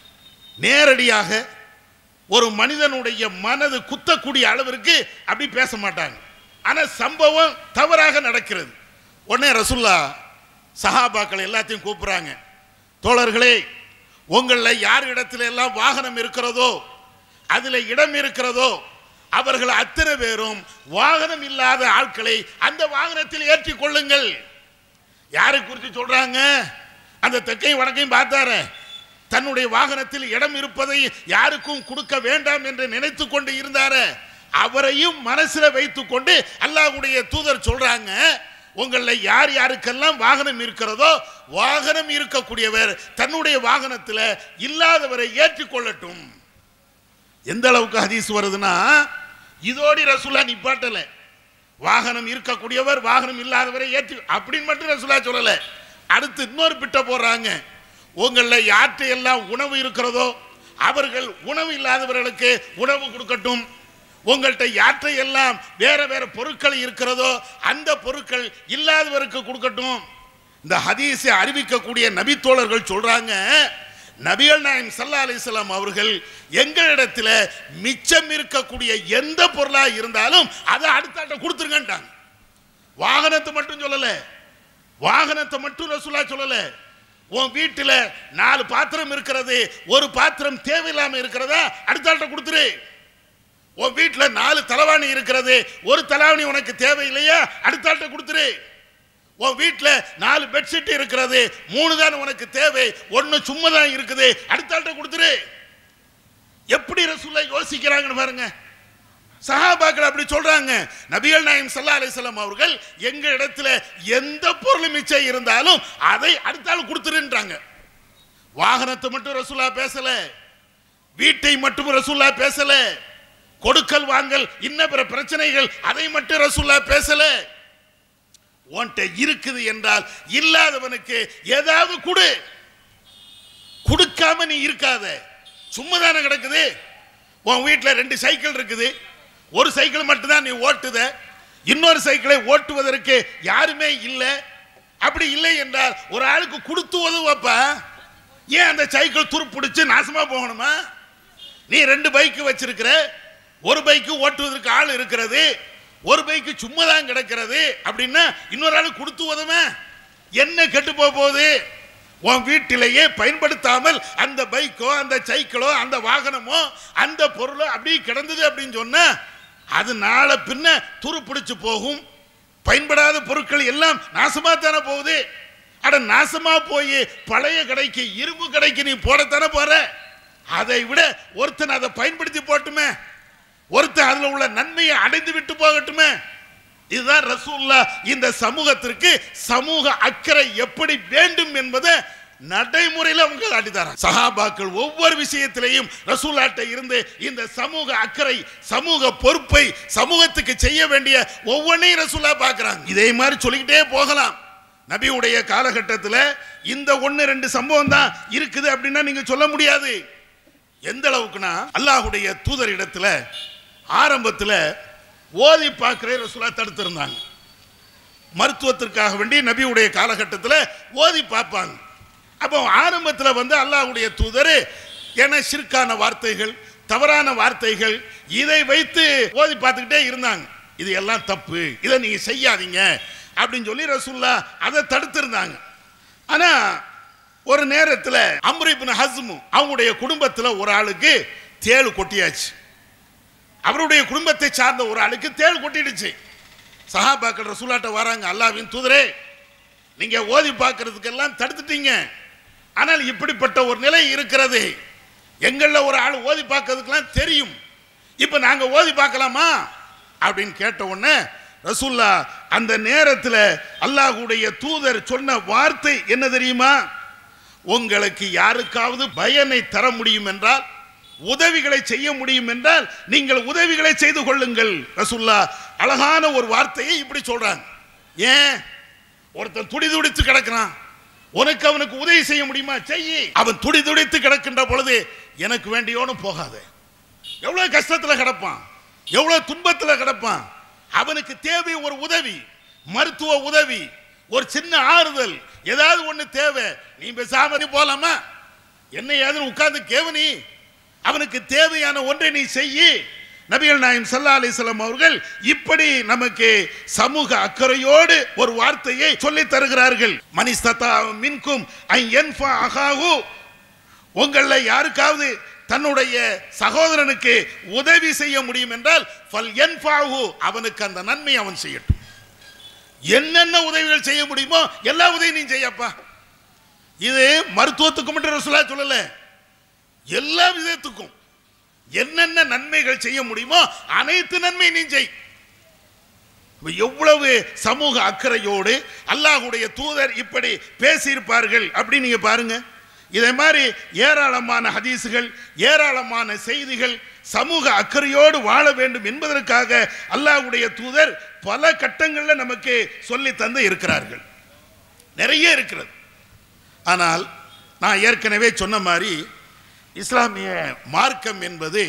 நேரடியாக ஒரு மனிதனுடைய மனது குத்தக்கூடிய அளவிற்கு அப்படி பேச மாட்டாங்க ஆனா சம்பவம் தவறாக நடக்கிறது உடனே ரசுல்லா சஹாபாக்கள் எல்லாத்தையும் கூப்பிடுறாங்க தோழர்களே உங்களில் யார் இடத்துல எல்லாம் வாகனம் இருக்கிறதோ அதுல இடம் இருக்கிறதோ அவர்கள் அத்தனை பேரும் வாகனம் இல்லாத ஆட்களை அந்த வாகனத்தில் ஏற்றிக் கொள்ளுங்கள் யாரை குறித்து சொல்றாங்க அந்த தெற்கையும் வடக்கையும் பார்த்தாரு தன்னுடைய வாகனத்தில் இடம் இருப்பதை யாருக்கும் கொடுக்க வேண்டாம் என்று நினைத்து கொண்டு இருந்தாரு அவரையும் மனசுல வைத்துக் கொண்டு அல்லாஹ்வுடைய தூதர் சொல்றாங்க உங்கள யார் யாருக்கெல்லாம் வாகனம் இருக்கிறதோ வாகனம் இருக்கக்கூடியவர் தன்னுடைய வாகனத்தில் இல்லாதவரை ஏற்றுக்கொள்ளட்டும் எந்த அளவுக்கு ஹதீஸ் வருதுன்னா இதோடி ரசூலா நிப்பாட்டல வாகனம் இருக்கக்கூடியவர் வாகனம் இல்லாதவரை ஏற்றி அப்படின்னு மட்டும் ரசூலா சொல்லல அடுத்து இன்னொரு பிட்ட போடுறாங்க உங்களில் யார்கிட்ட எல்லாம் உணவு இருக்கிறதோ அவர்கள் உணவு இல்லாதவர்களுக்கு உணவு கொடுக்கட்டும் உங்கள்கிட்ட யாற்றை எல்லாம் வேற வேற பொருட்கள் இருக்கிறதோ அந்த பொருட்கள் இல்லாதவருக்கு கொடுக்கட்டும் இந்த ஹதீஸை அறிவிக்கக்கூடிய நபித்தோழர்கள் சொல்றாங்க நபிகள் நாயம் சல்லா அலிஸ்லாம் அவர்கள் எங்களிடத்தில் மிச்சம் இருக்கக்கூடிய எந்த பொருளா இருந்தாலும் அதை அடுத்தாட்ட கொடுத்துருங்கன்ட்டாங்க வாகனத்தை மட்டும் சொல்லல வாகனத்தை மட்டும் ரசூலா சொல்லல உன் வீட்டில் நாலு பாத்திரம் இருக்கிறது ஒரு பாத்திரம் தேவையில்லாம இருக்கிறதா அடுத்தாட்ட கொடுத்துரு உன் வீட்டில் நாலு தலைவாணி இருக்கிறது ஒரு தலைவாணி உனக்கு தேவையில்லையா அடுத்தாட்ட கொடுத்துரு உன் வீட்டில் நாலு பெட்ஷீட் இருக்கிறது மூணு தான் உனக்கு தேவை ஒன்று சும்மா தான் இருக்குது அடுத்தாட்ட கொடுத்துரு எப்படி ரசூல்லா யோசிக்கிறாங்கன்னு பாருங்க சஹாபாக்கள் அப்படி சொல்றாங்க நபிகள் நாயம் சல்லா அலிஸ்லாம் அவர்கள் எங்க இடத்துல எந்த பொருள் மிச்சம் இருந்தாலும் அதை அடுத்தாலும் கொடுத்துருன்றாங்க வாகனத்தை மட்டும் ரசூலா பேசல வீட்டை மட்டும் ரசூல்லா பேசல கொடுக்கல் வாங்கல் இன்ன பிற பிரச்சனைகள் அதை மட்டும் ரசூல்லா பேசல உன்கிட்ட இருக்குது என்றால் இல்லாதவனுக்கு ஏதாவது கொடு கொடுக்காம நீ இருக்காத சும்மா தானே கிடக்குது உன் வீட்டில் ரெண்டு சைக்கிள் இருக்குது ஒரு சைக்கிள் மட்டும்தான் நீ ஓட்டுத இன்னொரு சைக்கிளை ஓட்டுவதற்கு யாருமே இல்லை அப்படி இல்லை என்றால் ஒரு ஆளுக்கு கொடுத்து உதவப்பா ஏன் அந்த சைக்கிள் துருப்பிடிச்சு நாசமா போகணுமா நீ ரெண்டு பைக்கு வச்சிருக்கிற ஒரு பைக்கு ஓட்டுவதற்கு ஆள் இருக்கிறது ஒரு பைக்கு சும்மா தான் கிடக்கிறது அப்படின்னா இன்னொரு ஆள் கொடுத்து உதவ என்ன கெட்டு போக போகுது உன் வீட்டிலேயே பயன்படுத்தாமல் அந்த பைக்கோ அந்த சைக்கிளோ அந்த வாகனமோ அந்த பொருளோ அப்படியே கிடந்தது அப்படின்னு சொன்னா அது நாளை பின்ன துருப்பிடிச்சு போகும் பயன்படாத பொருட்கள் எல்லாம் நாசமா தானே போகுது அட நாசமா போய் பழைய கடைக்கு இரும்பு கடைக்கு நீ போடத்தானே போற அதை விட ஒருத்தன் அதை பயன்படுத்தி போட்டுமே ஒருத்தன் அதுல உள்ள நன்மையை அடைந்து விட்டு போகட்டுமே இதுதான் ரசூல்லா இந்த சமூகத்திற்கு சமூக அக்கறை எப்படி வேண்டும் என்பதை நடைமுறையில் அவங்க காட்டித்தாராங்க சஹாபாக்கள் ஒவ்வொரு விஷயத்திலையும் ரசூலாட்ட இருந்து இந்த சமூக அக்கறை சமூக பொறுப்பை சமூகத்துக்கு செய்ய வேண்டிய ஒவ்வொன்றையும் ரசூலா பார்க்கறாங்க இதே மாதிரி சொல்லிக்கிட்டே போகலாம் நபியுடைய காலகட்டத்தில் இந்த ஒன்று ரெண்டு சம்பவம் தான் இருக்குது அப்படின்னா நீங்க சொல்ல முடியாது எந்த அளவுக்குன்னா அல்லாஹுடைய தூதர் இடத்துல ஆரம்பத்தில் ஓதி பார்க்கிற ரசூலா தடுத்திருந்தாங்க மருத்துவத்திற்காக வேண்டி நபியுடைய காலகட்டத்தில் ஓதி பார்ப்பாங்க அப்போ ஆரம்பத்தில் வந்து அல்லாஹ்வுடைய தூதர் என சிற்கான வார்த்தைகள் தவறான வார்த்தைகள் இதை வைத்து ஓதி பார்த்துக்கிட்டே இருந்தாங்க இது எல்லாம் தப்பு இதை நீங்க செய்யாதீங்க அப்படின்னு சொல்லி ரசூல்லா அதை தடுத்திருந்தாங்க ஆனா ஒரு நேரத்தில் அம்ரிபின் ஹஸ்மு அவங்களுடைய குடும்பத்தில் ஒரு ஆளுக்கு தேள் கொட்டியாச்சு அவருடைய குடும்பத்தை சார்ந்த ஒரு ஆளுக்கு தேள் கொட்டிடுச்சு சஹாபாக்கள் ரசூலாட்ட வராங்க அல்லாவின் தூதரே நீங்க ஓதி பார்க்கறதுக்கெல்லாம் தடுத்துட்டீங்க ஆனால் இப்படிப்பட்ட ஒரு நிலை இருக்கிறது எங்களில் ஒரு ஆள் ஓதி பார்க்கறதுக்கெல்லாம் தெரியும் இப்போ நாங்க ஓதி பார்க்கலாமா அப்படின்னு கேட்ட உடனே ரசூல்லா அந்த நேரத்தில் அல்லாஹ்வுடைய தூதர் சொன்ன வார்த்தை என்ன தெரியுமா உங்களுக்கு யாருக்காவது பயனை தர முடியும் என்றால் உதவிகளை செய்ய முடியும் என்றால் நீங்கள் உதவிகளை செய்து கொள்ளுங்கள் ரசூல்லா அழகான ஒரு வார்த்தையை இப்படி சொல்றாங்க ஏன் ஒருத்தன் துடி துடித்து கிடக்கிறான் உனக்கு அவனுக்கு உதவி செய்ய முடியுமா செய்யி அவன் துடி துடித்து கிடக்கின்ற பொழுது எனக்கு வேண்டியோன்னு போகாத எவ்வளவு கஷ்டத்துல கிடப்பான் எவ்வளவு துன்பத்துல கிடப்பான் அவனுக்கு தேவை ஒரு உதவி மருத்துவ உதவி ஒரு சின்ன ஆறுதல் ஏதாவது ஒண்ணு தேவை நீ பேசாம நீ போலாமா என்ன ஏதுன்னு உட்கார்ந்து கேவனி அவனுக்கு தேவையான ஒன்றை நீ செய்யி நபிகள் நாயம் சல்லா அலிஸ்லாம் அவர்கள் இப்படி நமக்கு சமூக அக்கறையோடு ஒரு வார்த்தையை சொல்லி தருகிறார்கள் மனிஸ்ததா மின்கும் ஐ என்ஃபா அகாஹு உங்களில் யாருக்காவது தன்னுடைய சகோதரனுக்கு உதவி செய்ய முடியும் என்றால் ஃபல் என்ஃபாஹு அவனுக்கு அந்த நன்மை அவன் செய்யட்டும் என்னென்ன உதவிகள் செய்ய முடியுமோ எல்லா உதவியும் நீ செய்யப்பா இது மருத்துவத்துக்கு மட்டும் ரசூலா சொல்லல எல்லா விதத்துக்கும் என்னென்ன நன்மைகள் செய்ய முடியுமோ அனைத்து நன்மை நீ செய் இப்ப எவ்வளவு சமூக அக்கறையோடு அல்லாஹ்வுடைய தூதர் இப்படி பேசியிருப்பார்கள் அப்படின்னு நீங்க பாருங்க இதே மாதிரி ஏராளமான ஹதீசுகள் ஏராளமான செய்திகள் சமூக அக்கறையோடு வாழ வேண்டும் என்பதற்காக அல்லாஹ்வுடைய தூதர் பல கட்டங்களில் நமக்கு சொல்லி தந்து இருக்கிறார்கள் நிறைய இருக்கிறது ஆனால் நான் ஏற்கனவே சொன்ன மாதிரி இஸ்லாமிய மார்க்கம் என்பது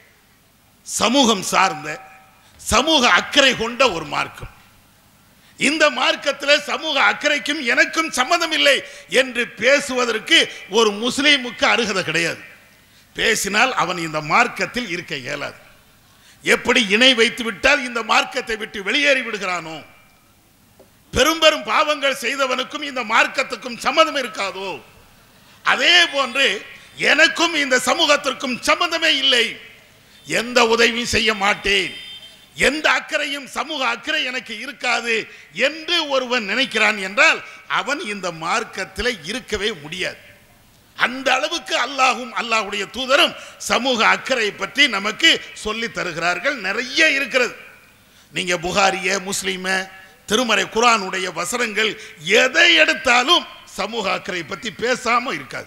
சமூகம் சார்ந்த சமூக அக்கறை கொண்ட ஒரு மார்க்கம் இந்த மார்க்கத்தில் சமூக அக்கறைக்கும் எனக்கும் சம்மதம் இல்லை என்று பேசுவதற்கு ஒரு முஸ்லீமுக்கு அருகதை கிடையாது பேசினால் அவன் இந்த மார்க்கத்தில் இருக்க இயலாது எப்படி இணை வைத்து விட்டால் இந்த மார்க்கத்தை விட்டு வெளியேறி விடுகிறானோ பெரும் பெரும் பாவங்கள் செய்தவனுக்கும் இந்த மார்க்கத்துக்கும் சம்மதம் இருக்காதோ அதே போன்று எனக்கும் இந்த சமூகத்திற்கும் சம்பந்தமே இல்லை எந்த உதவியும் செய்ய மாட்டேன் எந்த அக்கறையும் சமூக அக்கறை எனக்கு இருக்காது என்று ஒருவன் நினைக்கிறான் என்றால் அவன் இந்த மார்க்கத்தில் இருக்கவே முடியாது அந்த அளவுக்கு அல்லாஹும் அல்லாஹ்வுடைய தூதரும் சமூக அக்கறை பற்றி நமக்கு சொல்லி தருகிறார்கள் நிறைய இருக்கிறது நீங்க புகாரிய முஸ்லீம திருமறை குரானுடைய வசனங்கள் எதை எடுத்தாலும் சமூக அக்கறை பற்றி பேசாம இருக்காது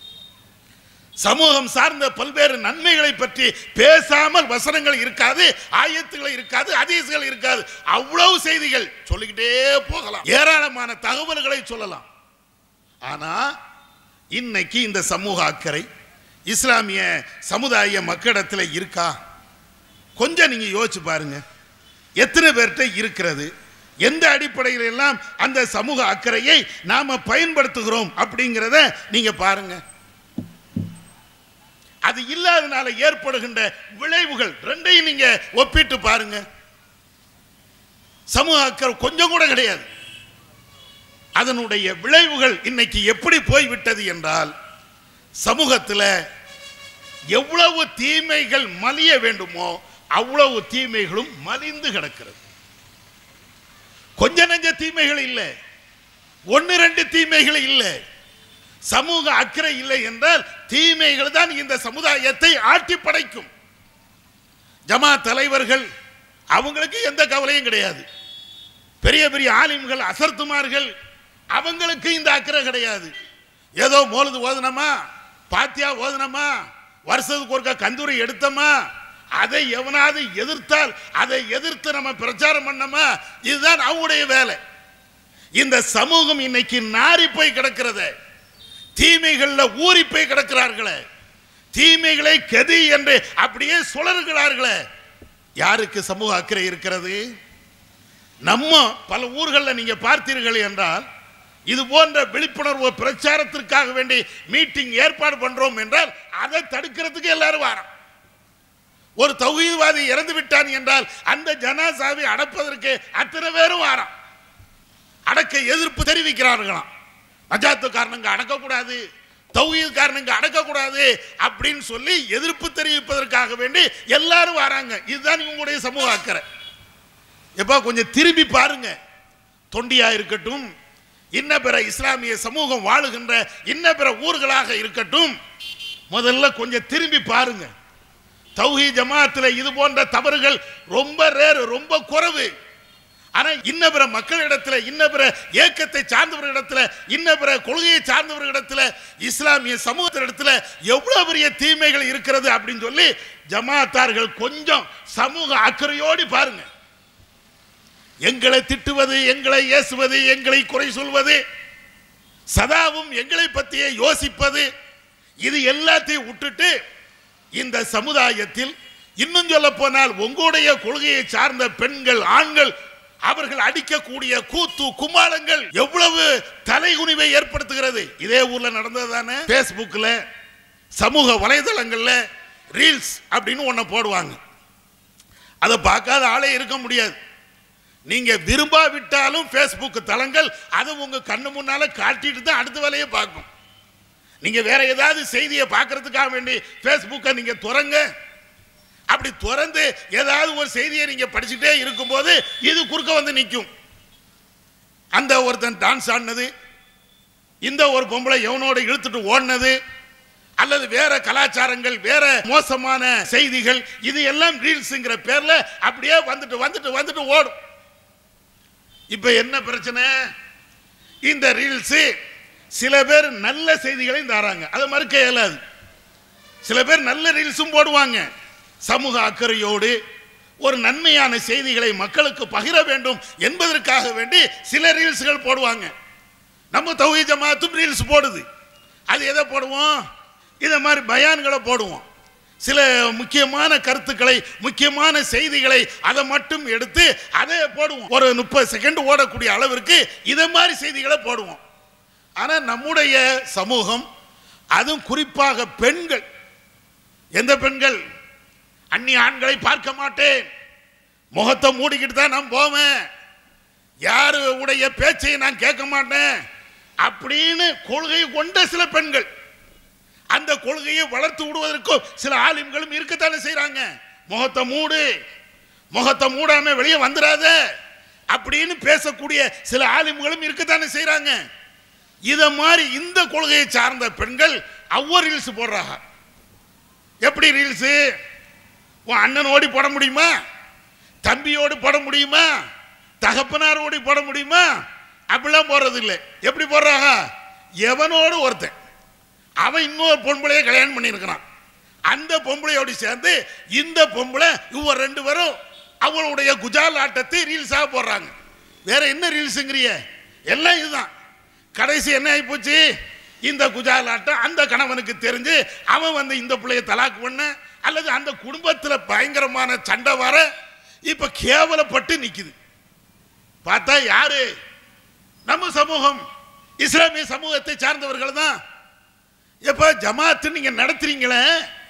சமூகம் சார்ந்த பல்வேறு நன்மைகளை பற்றி பேசாமல் வசனங்கள் இருக்காது ஆயத்துகள் இருக்காது அதீசுகள் இருக்காது அவ்வளவு செய்திகள் சொல்லிக்கிட்டே போகலாம் ஏராளமான தகவல்களை சொல்லலாம் ஆனா இன்னைக்கு இந்த சமூக அக்கறை இஸ்லாமிய சமுதாய மக்களிடத்தில் இருக்கா கொஞ்சம் நீங்க யோசிச்சு பாருங்க எத்தனை பேர்கிட்ட இருக்கிறது எந்த அடிப்படையில் எல்லாம் அந்த சமூக அக்கறையை நாம பயன்படுத்துகிறோம் அப்படிங்கிறத நீங்க பாருங்க அது இல்லாதனால ஏற்படுகின்ற விளைவுகள் ரெண்டையும் நீங்க ஒப்பிட்டு பாருங்க சமூக அக்கறை கொஞ்சம் கூட கிடையாது அதனுடைய விளைவுகள் இன்னைக்கு எப்படி போய்விட்டது என்றால் சமூகத்தில் எவ்வளவு தீமைகள் மலிய வேண்டுமோ அவ்வளவு தீமைகளும் மலிந்து கிடக்கிறது கொஞ்ச நெஞ்ச தீமைகள் இல்லை ஒன்னு ரெண்டு தீமைகள் இல்லை சமூக அக்கறை இல்லை என்றால் தீமைகள் தான் இந்த சமுதாயத்தை ஆட்டி படைக்கும் ஜமா தலைவர்கள் அவங்களுக்கு எந்த கவலையும் கிடையாது பெரிய பெரிய ஆலிம்கள் அசர்த்துமார்கள் அவங்களுக்கு இந்த அக்கறை கிடையாது ஏதோ மோலுது ஓதுனமா பாத்தியா ஓதுனமா வருஷத்துக்கு ஒருக்கா கந்தூரி எடுத்தமா அதை எவனாவது எதிர்த்தால் அதை எதிர்த்து நம்ம பிரச்சாரம் பண்ணோமா இதுதான் அவங்களுடைய வேலை இந்த சமூகம் இன்னைக்கு நாரி போய் கிடக்கிறது தீமைகள்ல ஊறி போய் கிடக்கிறார்களே தீமைகளை கெதி என்று அப்படியே சுழறுகிறார்களே யாருக்கு சமூக அக்கறை இருக்கிறது நம்ம பல ஊர்களில் நீங்க பார்த்தீர்கள் என்றால் இது போன்ற விழிப்புணர்வு பிரச்சாரத்திற்காக வேண்டி மீட்டிங் ஏற்பாடு பண்றோம் என்றால் அதை தடுக்கிறதுக்கு எல்லாரும் வரோம் ஒரு தௌஹீத்வாதி இறந்து விட்டான் என்றால் அந்த ஜனாசாவை அடப்பதற்கு அத்தனை பேரும் வாரம் அடக்க எதிர்ப்பு தெரிவிக்கிறார்களாம் அஜாத்து காரணங்க அடக்கக்கூடாது தௌஹீத் காரணங்க அடக்கக்கூடாது அப்படின்னு சொல்லி எதிர்ப்பு தெரிவிப்பதற்காக வேண்டி எல்லாரும் வராங்க இதுதான் இவங்களுடைய சமூக அக்கறை எப்பா கொஞ்சம் திரும்பி பாருங்க தொண்டியா இருக்கட்டும் இன்ன பிற இஸ்லாமிய சமூகம் வாழுகின்ற இன்ன பிற ஊர்களாக இருக்கட்டும் முதல்ல கொஞ்சம் திரும்பி பாருங்க தௌஹி ஜமாத்தில் இது போன்ற தவறுகள் ரொம்ப ரேரு ரொம்ப குறைவு ஆனா இன்ன பிற மக்களிடத்துல இன்ன பிற ஏக்கத்தை சார்ந்தவர்களிடத்துல இன்ன பிற கொள்கையை சார்ந்தவர்களிடத்துல இஸ்லாமிய சமூகத்தினிடத்துல எவ்வளவு பெரிய தீமைகள் இருக்கிறது அப்படின்னு சொல்லி ஜமாத்தார்கள் கொஞ்சம் சமூக அக்கறையோடு பாருங்க எங்களை திட்டுவது எங்களை ஏசுவது எங்களை குறை சொல்வது சதாவும் எங்களை பற்றியே யோசிப்பது இது எல்லாத்தையும் விட்டுட்டு இந்த சமுதாயத்தில் இன்னும் சொல்ல போனால் உங்களுடைய கொள்கையை சார்ந்த பெண்கள் ஆண்கள் அவர்கள் அடிக்கக்கூடிய கூத்து கும்மாளங்கள் எவ்வளவு தலைகுனிவை ஏற்படுத்துகிறது இதே ஊர்ல நடந்தது தானே பேஸ்புக்ல சமூக வலைதளங்கள்ல ரீல்ஸ் அப்படின்னு ஒன்ன போடுவாங்க அதை பார்க்காத ஆளே இருக்க முடியாது நீங்க விரும்பாவிட்டாலும் ஃபேஸ்புக் தளங்கள் அதை உங்க கண்ணு முன்னால காட்டிட்டு தான் அடுத்த வேலையை பார்க்கும் நீங்க வேற ஏதாவது செய்தியை பார்க்கறதுக்காக வேண்டி ஃபேஸ்புக்கை நீங்க துறங்க அப்படி திறந்து ஏதாவது ஒரு செய்தியை நீங்க படிச்சுட்டே இருக்கும்போது இது குறுக்க வந்து நிற்கும் அந்த ஒருத்தன் டான்ஸ் ஆடினது இந்த ஒரு பொம்பளை எவனோட இழுத்துட்டு ஓடினது அல்லது வேற கலாச்சாரங்கள் வேற மோசமான செய்திகள் இது எல்லாம் ரீல்ஸுங்கிற பேர்ல அப்படியே வந்துட்டு வந்துட்டு வந்துட்டு ஓடும் இப்ப என்ன பிரச்சனை இந்த ரீல்ஸ் சில பேர் நல்ல செய்திகளையும் தராங்க அதை மறுக்க இயலாது சில பேர் நல்ல ரீல்ஸும் போடுவாங்க சமூக அக்கறையோடு ஒரு நன்மையான செய்திகளை மக்களுக்கு பகிர வேண்டும் என்பதற்காக வேண்டி சில ரீல்ஸ்கள் போடுவாங்க நம்ம தௌஹி ஜமாத்தும் ரீல்ஸ் போடுது அது எதை போடுவோம் இதை மாதிரி பயான்களை போடுவோம் சில முக்கியமான கருத்துக்களை முக்கியமான செய்திகளை அதை மட்டும் எடுத்து அதை போடுவோம் ஒரு முப்பது செகண்ட் ஓடக்கூடிய அளவிற்கு இதை மாதிரி செய்திகளை போடுவோம் ஆனால் நம்முடைய சமூகம் அதுவும் குறிப்பாக பெண்கள் எந்த பெண்கள் அந்நிய ஆண்களை பார்க்க மாட்டேன் முகத்தை மூடிக்கிட்டு தான் நான் போவேன் யாரு உடைய பேச்சை நான் கேட்க மாட்டேன் அப்படின்னு கொள்கை கொண்ட சில பெண்கள் அந்த கொள்கையை வளர்த்து விடுவதற்கும் சில ஆலிம்களும் இருக்கத்தானே செய்றாங்க முகத்தை மூடு முகத்தை மூடாம வெளியே வந்துடாத அப்படின்னு பேசக்கூடிய சில ஆலிம்களும் இருக்கத்தானே செய்றாங்க இத மாதிரி இந்த கொள்கையை சார்ந்த பெண்கள் அவ்வொரு ரீல்ஸ் போடுறாங்க எப்படி ரீல்ஸ் உன் அண்ணன் ஓடி போட முடியுமா தம்பியோடு போட முடியுமா தகப்பனார் ஓடி போட முடியுமா அப்படிலாம் போடுறது இல்லை எப்படி போடுறாங்க எவனோடு ஒருத்தன் அவன் இன்னொரு பொம்பளையை கல்யாணம் பண்ணியிருக்கிறான் அந்த பொம்பளையோடு சேர்ந்து இந்த பொம்பளை இவங்க ரெண்டு பேரும் அவளுடைய குஜால் ஆட்டத்தை ரீல்ஸாக போடுறாங்க வேற என்ன ரீல்ஸுங்கிறிய எல்லாம் இதுதான் கடைசி என்ன ஆகிப்போச்சு இந்த குஜால் ஆட்டம் அந்த கணவனுக்கு தெரிஞ்சு அவன் வந்து இந்த பிள்ளைய தலாக்கு பண்ண அல்லது அந்த குடும்பத்தில் பயங்கரமான சண்டை வர இப்ப கேவலப்பட்டு நிக்குது பார்த்தா யாரு நம்ம சமூகம் இஸ்லாமிய சமூகத்தை சார்ந்தவர்கள் தான் எப்ப ஜமாத்து நீங்க நடத்துறீங்களே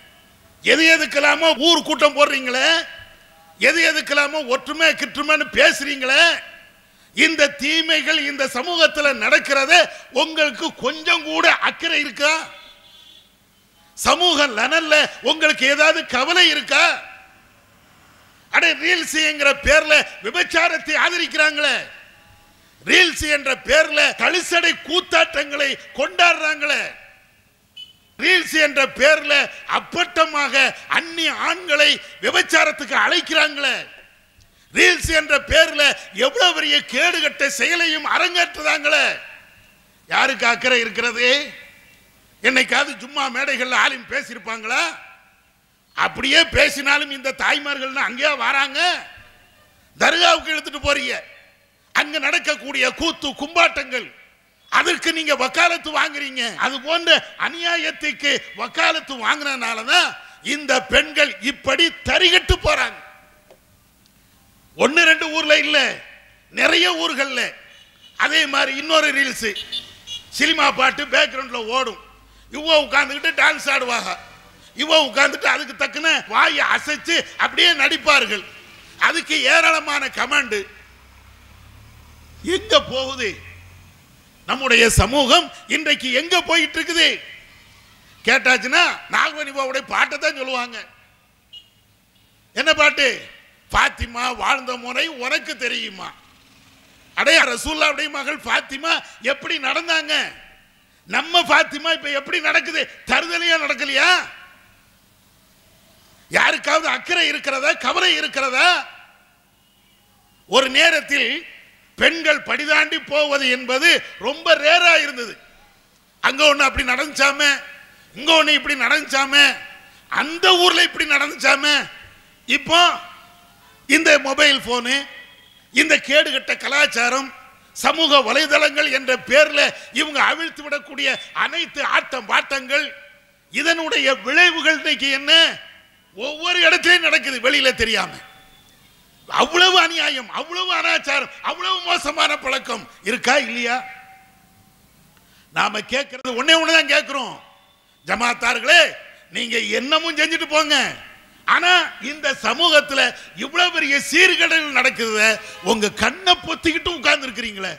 எது எதுக்கெல்லாமோ ஊர் கூட்டம் போடுறீங்களே எது எதுக்கெல்லாமோ ஒற்றுமை கிற்றுமைன்னு பேசுறீங்களே இந்த தீமைகள் இந்த சமூகத்தில் நடக்கிறத உங்களுக்கு கொஞ்சம் கூட அக்கறை இருக்கா சமூக நலன்ல உங்களுக்கு ஏதாவது கவலை இருக்கா அடே ரீல்ஸ் என்கிற பேர்ல விபச்சாரத்தை ஆதரிக்கிறாங்களே ரீல்ஸ் என்ற பேர்ல கழிசடை கூத்தாட்டங்களை கொண்டாடுறாங்களே ரீல்ஸ் என்ற பேர்ல அப்பட்டமாக அந்நிய ஆண்களை விபச்சாரத்துக்கு அழைக்கிறாங்களே ரீல்ஸ் என்ற பேர்ல எவ்வளவு பெரிய கேடுகட்ட செயலையும் அரங்கேற்றுதாங்களே யாருக்கு அக்கறை இருக்கிறது என்னைக்காவது சும்மா மேடைகள்ல ஆலிம் பேசியிருப்பாங்களா அப்படியே பேசினாலும் இந்த தாய்மார்கள் அங்கேயே வராங்க தர்காவுக்கு எடுத்துட்டு போறீங்க அங்க நடக்கக்கூடிய கூத்து கும்பாட்டங்கள் அதற்கு நீங்க வக்காலத்து வாங்குறீங்க அது போன்ற அநியாயத்துக்கு வக்காலத்து வாங்கினதுனால தான் இந்த பெண்கள் இப்படி தரிகட்டு போறாங்க ஒன்னு ரெண்டு ஊர்ல இல்ல நிறைய ஊர்கள்ல அதே மாதிரி இன்னொரு ரீல்ஸ் சினிமா பாட்டு பேக்ரவுண்ட்ல ஓடும் இவ உட்கார்ந்துக்கிட்டு டான்ஸ் ஆடுவாங்க இவ உட்கார்ந்துட்டு அதுக்கு தக்கன வாயை அசைச்சு அப்படியே நடிப்பார்கள் அதுக்கு ஏராளமான கமாண்டு எங்க போகுது நம்முடைய சமூகம் இன்றைக்கு எங்க போயிட்டு இருக்குது கேட்டாச்சுன்னா நாகவனிபாவுடைய பாட்டை தான் சொல்லுவாங்க என்ன பாட்டு பாத்திமா வாழ்ந்த முறை உனக்கு தெரியுமா அடைய ரசூல்லாவுடைய மகள் பாத்திமா எப்படி நடந்தாங்க நம்ம பாத்திமா இப்ப எப்படி நடக்குது தருதலையா நடக்கலையா யாருக்காவது அக்கறை இருக்கிறதா கவலை இருக்கிறதா ஒரு நேரத்தில் பெண்கள் படிதாண்டி போவது என்பது ரொம்ப ரேரா இருந்தது அங்க ஒண்ணு அப்படி நடந்துச்சாம இங்க ஒண்ணு இப்படி நடந்துச்சாம அந்த ஊர்ல இப்படி நடந்துச்சாம இப்போ இந்த மொபைல் போனு இந்த கேடுகட்ட கலாச்சாரம் சமூக வலைதளங்கள் என்ற பேர்ல இவங்க அவிழ்த்து விடக்கூடிய அனைத்து ஆட்டம் பாட்டங்கள் இதனுடைய விளைவுகள் இன்னைக்கு என்ன ஒவ்வொரு இடத்திலையும் நடக்குது வெளியில தெரியாம அவ்வளவு அநியாயம் அவ்வளவு அனாச்சாரம் அவ்வளவு மோசமான பழக்கம் இருக்கா இல்லையா நாம கேட்கறது ஒண்ணே ஒண்ணுதான் கேட்கிறோம் ஜமாத்தார்களே நீங்க என்னமும் செஞ்சுட்டு போங்க ஆனா இந்த சமூகத்துல இவ்வளவு பெரிய சீர்கேடுகள் நடக்குது உங்க கண்ணை பொத்திக்கிட்டு உட்கார்ந்து இருக்கிறீங்களே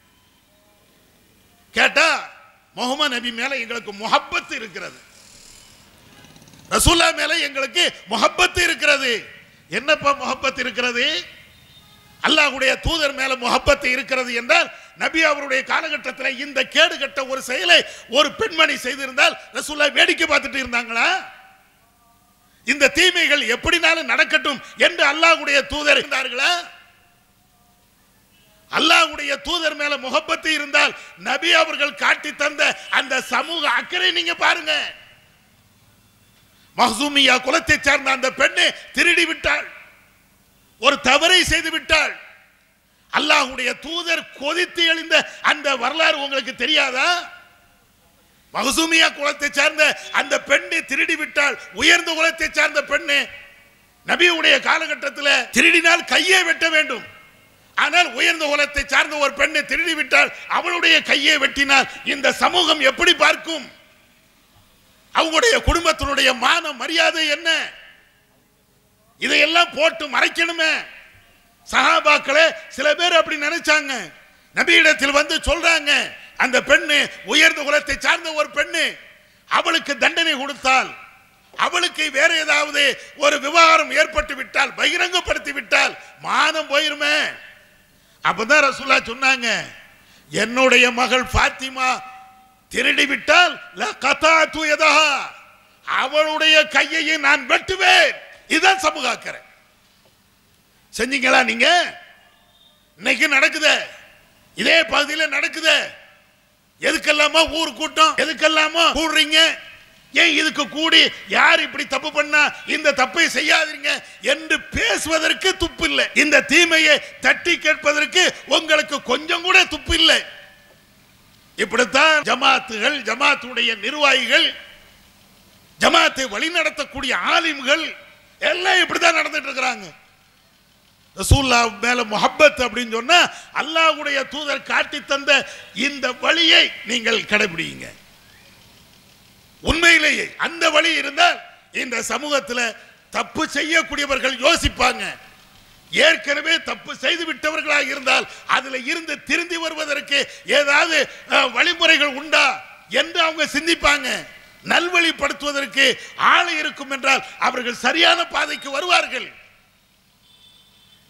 கேட்டா முகமது நபி மேல எங்களுக்கு முகப்பத்து இருக்கிறது ரசூல்லா மேல எங்களுக்கு முகப்பத்து இருக்கிறது என்னப்பா முகப்பத் இருக்கிறது அல்லாஹ்வுடைய தூதர் மேல முகப்பத்து இருக்கிறது என்றால் நபி அவருடைய காலகட்டத்தில் இந்த கேடு கட்ட ஒரு செயலை ஒரு பெண்மணி செய்திருந்தால் ரசூல்லா வேடிக்கை பார்த்துட்டு இருந்தாங்களா இந்த தீமைகள் எப்படினாலும் நடக்கட்டும் என்று அல்லாஹ்வுடைய தூதர் இருந்தார்களா அல்லாஹ்வுடைய தூதர் மேல முகப்பத்து இருந்தால் நபி அவர்கள் காட்டி தந்த அந்த சமூக அக்கறை நீங்க பாருங்க மஹ்சூமியா குலத்தை சேர்ந்த அந்த பெண்ணை திருடி விட்டாள் ஒரு தவறை செய்து விட்டாள் அல்லாஹ்வுடைய தூதர் கொதித்து எழுந்த அந்த வரலாறு உங்களுக்கு தெரியாதா மகசூமியா குலத்தை சார்ந்த அந்த பெண்ணை திருடி விட்டால் உயர்ந்த குலத்தை சார்ந்த பெண்ணு நபியுடைய காலகட்டத்தில் திருடினால் கையை வெட்ட வேண்டும் ஆனால் உயர்ந்த குலத்தை சார்ந்த ஒரு பெண்ணை திருடி விட்டால் அவளுடைய கையை வெட்டினால் இந்த சமூகம் எப்படி பார்க்கும் அவங்களுடைய குடும்பத்தினுடைய மான மரியாதை என்ன இதையெல்லாம் போட்டு மறைக்கணுமே சஹாபாக்களே சில பேர் அப்படி நினைச்சாங்க நபியிடத்தில் வந்து சொல்றாங்க அந்த பெண்ணு உயர்ந்த குலத்தை சார்ந்த ஒரு பெண்ணு அவளுக்கு தண்டனை கொடுத்தால் அவளுக்கு வேற ஏதாவது ஒரு விவகாரம் ஏற்பட்டு விட்டால் பகிரங்கப்படுத்தி விட்டால் மானம் போயிருமே அப்பதான் ரசூல்லா சொன்னாங்க என்னுடைய மகள் ஃபாத்திமா திருடி விட்டால் லகதாத்து யதஹா. அவளுடைய கையையும் நான் வெட்டுவேன் இதுதான் சமூக அக்கறை செஞ்சீங்களா நீங்க இன்னைக்கு நடக்குது இதே பகுதியில் நடக்குது எதுக்கெல்லாமோ ஊர் கூட்டம் எதுக்கெல்லாமோ கூடுறீங்க ஏன் இதுக்கு கூடி யார் இப்படி தப்பு பண்ணா இந்த தப்பை செய்யாதீங்க என்று பேசுவதற்கு துப்பு இல்லை இந்த தீமையை தட்டி கேட்பதற்கு உங்களுக்கு கொஞ்சம் கூட துப்பு இல்லை இப்படித்தான் ஜமாத்துகள் ஜமாத்துடைய நிர்வாகிகள் ஜமாத்தை வழிநடத்தக்கூடிய ஆலிம்கள் எல்லாம் இப்படித்தான் நடந்துட்டு இருக்கிறாங்க ரசூல்லா மேல முஹப்பத் அப்படின்னு சொன்னா அல்லாஹ்வுடைய தூதர் காட்டி தந்த இந்த வழியை நீங்கள் கடைபிடிங்க உண்மையிலேயே அந்த வழி இருந்தால் இந்த சமூகத்தில் தப்பு செய்யக்கூடியவர்கள் யோசிப்பாங்க ஏற்கனவே தப்பு செய்து விட்டவர்களாக இருந்தால் அதுல இருந்து திருந்தி வருவதற்கு ஏதாவது அஹ், வழிமுறைகள் உண்டா என்று அவங்க சிந்திப்பாங்க நல்வழிப்படுத்துவதற்கு ஆள் இருக்கும் என்றால் அவர்கள் சரியான பாதைக்கு வருவார்கள்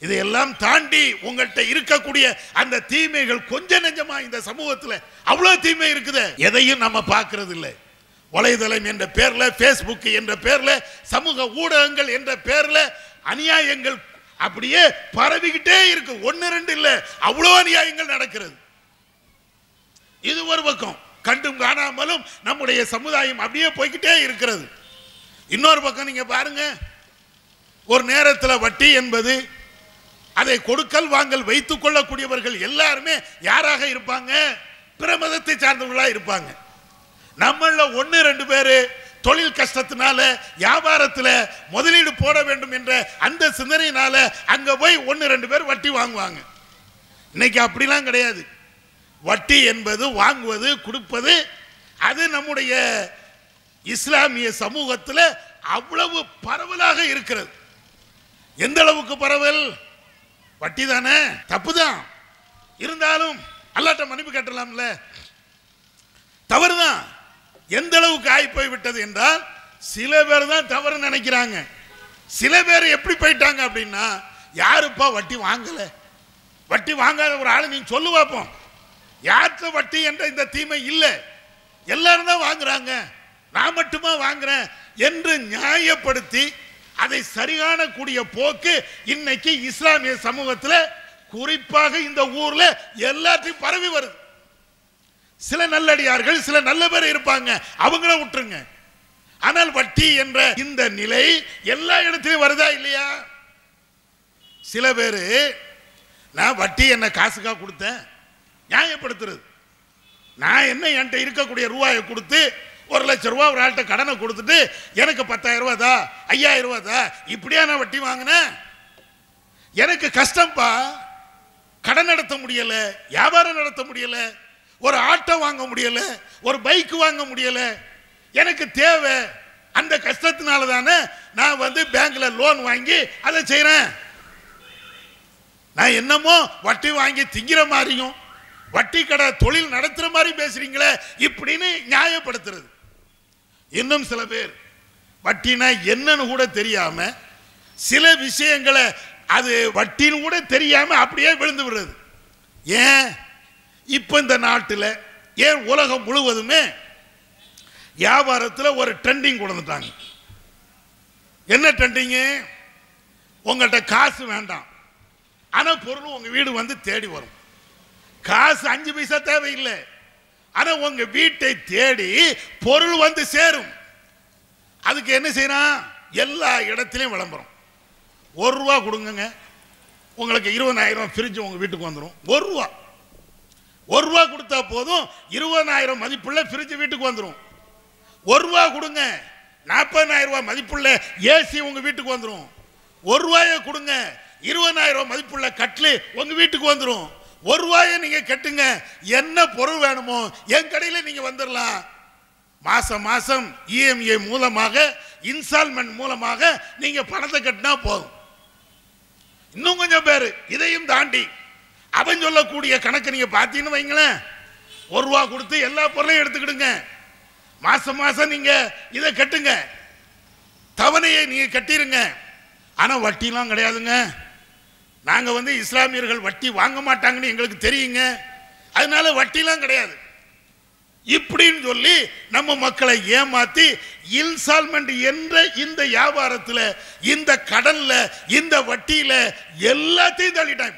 இதையெல்லாம் தாண்டி உங்கள்கிட்ட இருக்கக்கூடிய அந்த தீமைகள் கொஞ்ச நெஞ்சமா இந்த சமூகத்துல அவ்வளவு தீமை இருக்குது எதையும் நம்ம பார்க்கிறது இல்லை வலைதளம் என்ற பேர்ல ஃபேஸ்புக் என்ற பேர்ல சமூக ஊடகங்கள் என்ற பேர்ல அநியாயங்கள் அப்படியே பரவிக்கிட்டே இருக்கு ஒன்னு ரெண்டு இல்ல அவ்வளோ அநியாயங்கள் நடக்கிறது இது ஒரு பக்கம் கண்டும் காணாமலும் நம்முடைய சமுதாயம் அப்படியே போய்க்கிட்டே இருக்கிறது இன்னொரு பக்கம் நீங்க பாருங்க ஒரு நேரத்தில் வட்டி என்பது அதை கொடுக்கல் வாங்கல் வைத்துக் கொள்ளக்கூடியவர்கள் எல்லாருமே யாராக இருப்பாங்க பிற மதத்தை சார்ந்தவர்களா இருப்பாங்க நம்மள ஒன்னு ரெண்டு பேரு தொழில் கஷ்டத்தினால வியாபாரத்துல முதலீடு போட வேண்டும் என்ற அந்த சிந்தனையினால அங்க போய் ஒன்னு ரெண்டு பேர் வட்டி வாங்குவாங்க இன்னைக்கு அப்படிலாம் கிடையாது வட்டி என்பது வாங்குவது கொடுப்பது அது நம்முடைய இஸ்லாமிய சமூகத்தில் அவ்வளவு பரவலாக இருக்கிறது எந்த அளவுக்கு பரவல் வட்டி தானே தப்பு தான் இருந்தாலும் அல்லாட்ட மன்னிப்பு கட்டலாம்ல தவறுதான் எந்த அளவுக்கு ஆகி போய் விட்டது என்றால் சில பேர் தான் தவறு நினைக்கிறாங்க சில பேர் எப்படி போயிட்டாங்க அப்படின்னா யாருப்பா வட்டி வாங்கல வட்டி வாங்காத ஒரு ஆளு நீங்க சொல்லு பார்ப்போம் யார்கிட்ட வட்டி என்ற இந்த தீமை இல்லை எல்லாரும் தான் வாங்குறாங்க நான் மட்டுமா வாங்குறேன் என்று நியாயப்படுத்தி அதை சரியான கூடிய போக்கு இன்னைக்கு இஸ்லாமிய சமூகத்தில் குறிப்பாக இந்த ஊர்ல எல்லாத்தையும் பரவி வருது சில நல்லடியார்கள் சில நல்ல பேர் இருப்பாங்க அவங்கள விட்டுருங்க ஆனால் வட்டி என்ற இந்த நிலை எல்லா இடத்திலும் வருதா இல்லையா சில பேர் நான் வட்டி என்ன காசுக்காக கொடுத்தேன் நியாயப்படுத்துறது நான் என்ன என்கிட்ட இருக்கக்கூடிய ரூபாயை கொடுத்து ஒரு லட்ச ரூபா ஒரு ஆள்கிட்ட கடனை கொடுத்துட்டு எனக்கு பத்தாயிரம் ரூபா தா ஐயாயிரம் ரூபா தா இப்படியா நான் வட்டி வாங்கினேன் எனக்கு கஷ்டம்ப்பா கடன் நடத்த முடியல வியாபாரம் நடத்த முடியல ஒரு ஆட்டோ வாங்க முடியல ஒரு பைக் வாங்க முடியல எனக்கு தேவை அந்த கஷ்டத்தினால தானே நான் வந்து பேங்க்ல லோன் வாங்கி அதை செய்றேன் நான் என்னமோ வட்டி வாங்கி திங்கிற மாதிரியும் வட்டி கடை தொழில் நடத்துற மாதிரி பேசுறீங்களே இப்படின்னு நியாயப்படுத்துறது இன்னும் சில பேர் வட்டினா என்னன்னு கூட தெரியாம சில விஷயங்களை அது வட்டின்னு கூட தெரியாம அப்படியே விழுந்து விடுறது ஏன் இப்ப இந்த நாட்டில் ஏன் உலகம் முழுவதுமே வியாபாரத்தில் ஒரு ட்ரெண்டிங் கொண்டுட்டாங்க என்ன ட்ரெண்டிங்கு உங்கள்கிட்ட காசு வேண்டாம் ஆனால் பொருள் உங்க வீடு வந்து தேடி வரும் காசு அஞ்சு பைசா தேவையில்லை ஆனா உங்க வீட்டை தேடி பொருள் வந்து சேரும் அதுக்கு என்ன செய்யறான் எல்லா இடத்திலையும் விளம்பரம் ஒரு ரூபா கொடுங்கங்க உங்களுக்கு இருபதாயிரம் ஃப்ரிட்ஜ் உங்க வீட்டுக்கு வந்துடும் ஒரு ரூபா ஒரு ரூபா கொடுத்தா போதும் இருபதாயிரம் மதிப்புள்ள ஃப்ரிட்ஜ் வீட்டுக்கு வந்துடும் ஒரு ரூபா கொடுங்க நாற்பதாயிரம் ரூபாய் மதிப்புள்ள ஏசி உங்க வீட்டுக்கு வந்துடும் ஒரு ரூபாயை கொடுங்க இருபதாயிரம் மதிப்புள்ள கட்லு உங்க வீட்டுக்கு வந்துடும் ஒரு ரூபாயை நீங்க கட்டுங்க என்ன பொருள் வேணுமோ என் கடையில நீங்க வந்துடலாம் மாசம் மாசம் இஎம்ஐ மூலமாக இன்ஸ்டால்மெண்ட் மூலமாக நீங்க பணத்தை கட்டினா போதும் இன்னும் கொஞ்சம் பேர் இதையும் தாண்டி அவன் சொல்லக்கூடிய கணக்கு நீங்க பார்த்தீங்கன்னு வைங்களேன் ஒரு ரூபா கொடுத்து எல்லா பொருளையும் எடுத்துக்கிடுங்க மாசம் மாசம் நீங்க இதை கட்டுங்க தவணையை நீங்க கட்டிருங்க ஆனா வட்டிலாம் கிடையாதுங்க நாங்க வந்து இஸ்லாமியர்கள் வட்டி வாங்க மாட்டாங்கன்னு எங்களுக்கு தெரியுங்க அதனால வட்டிலாம் கிடையாது இப்படின்னு சொல்லி நம்ம மக்களை ஏமாத்தி இன்ஸ்டால்மெண்ட் என்ற இந்த வியாபாரத்துல இந்த கடன்ல இந்த வட்டியில எல்லாத்தையும் தள்ளிட்டாங்க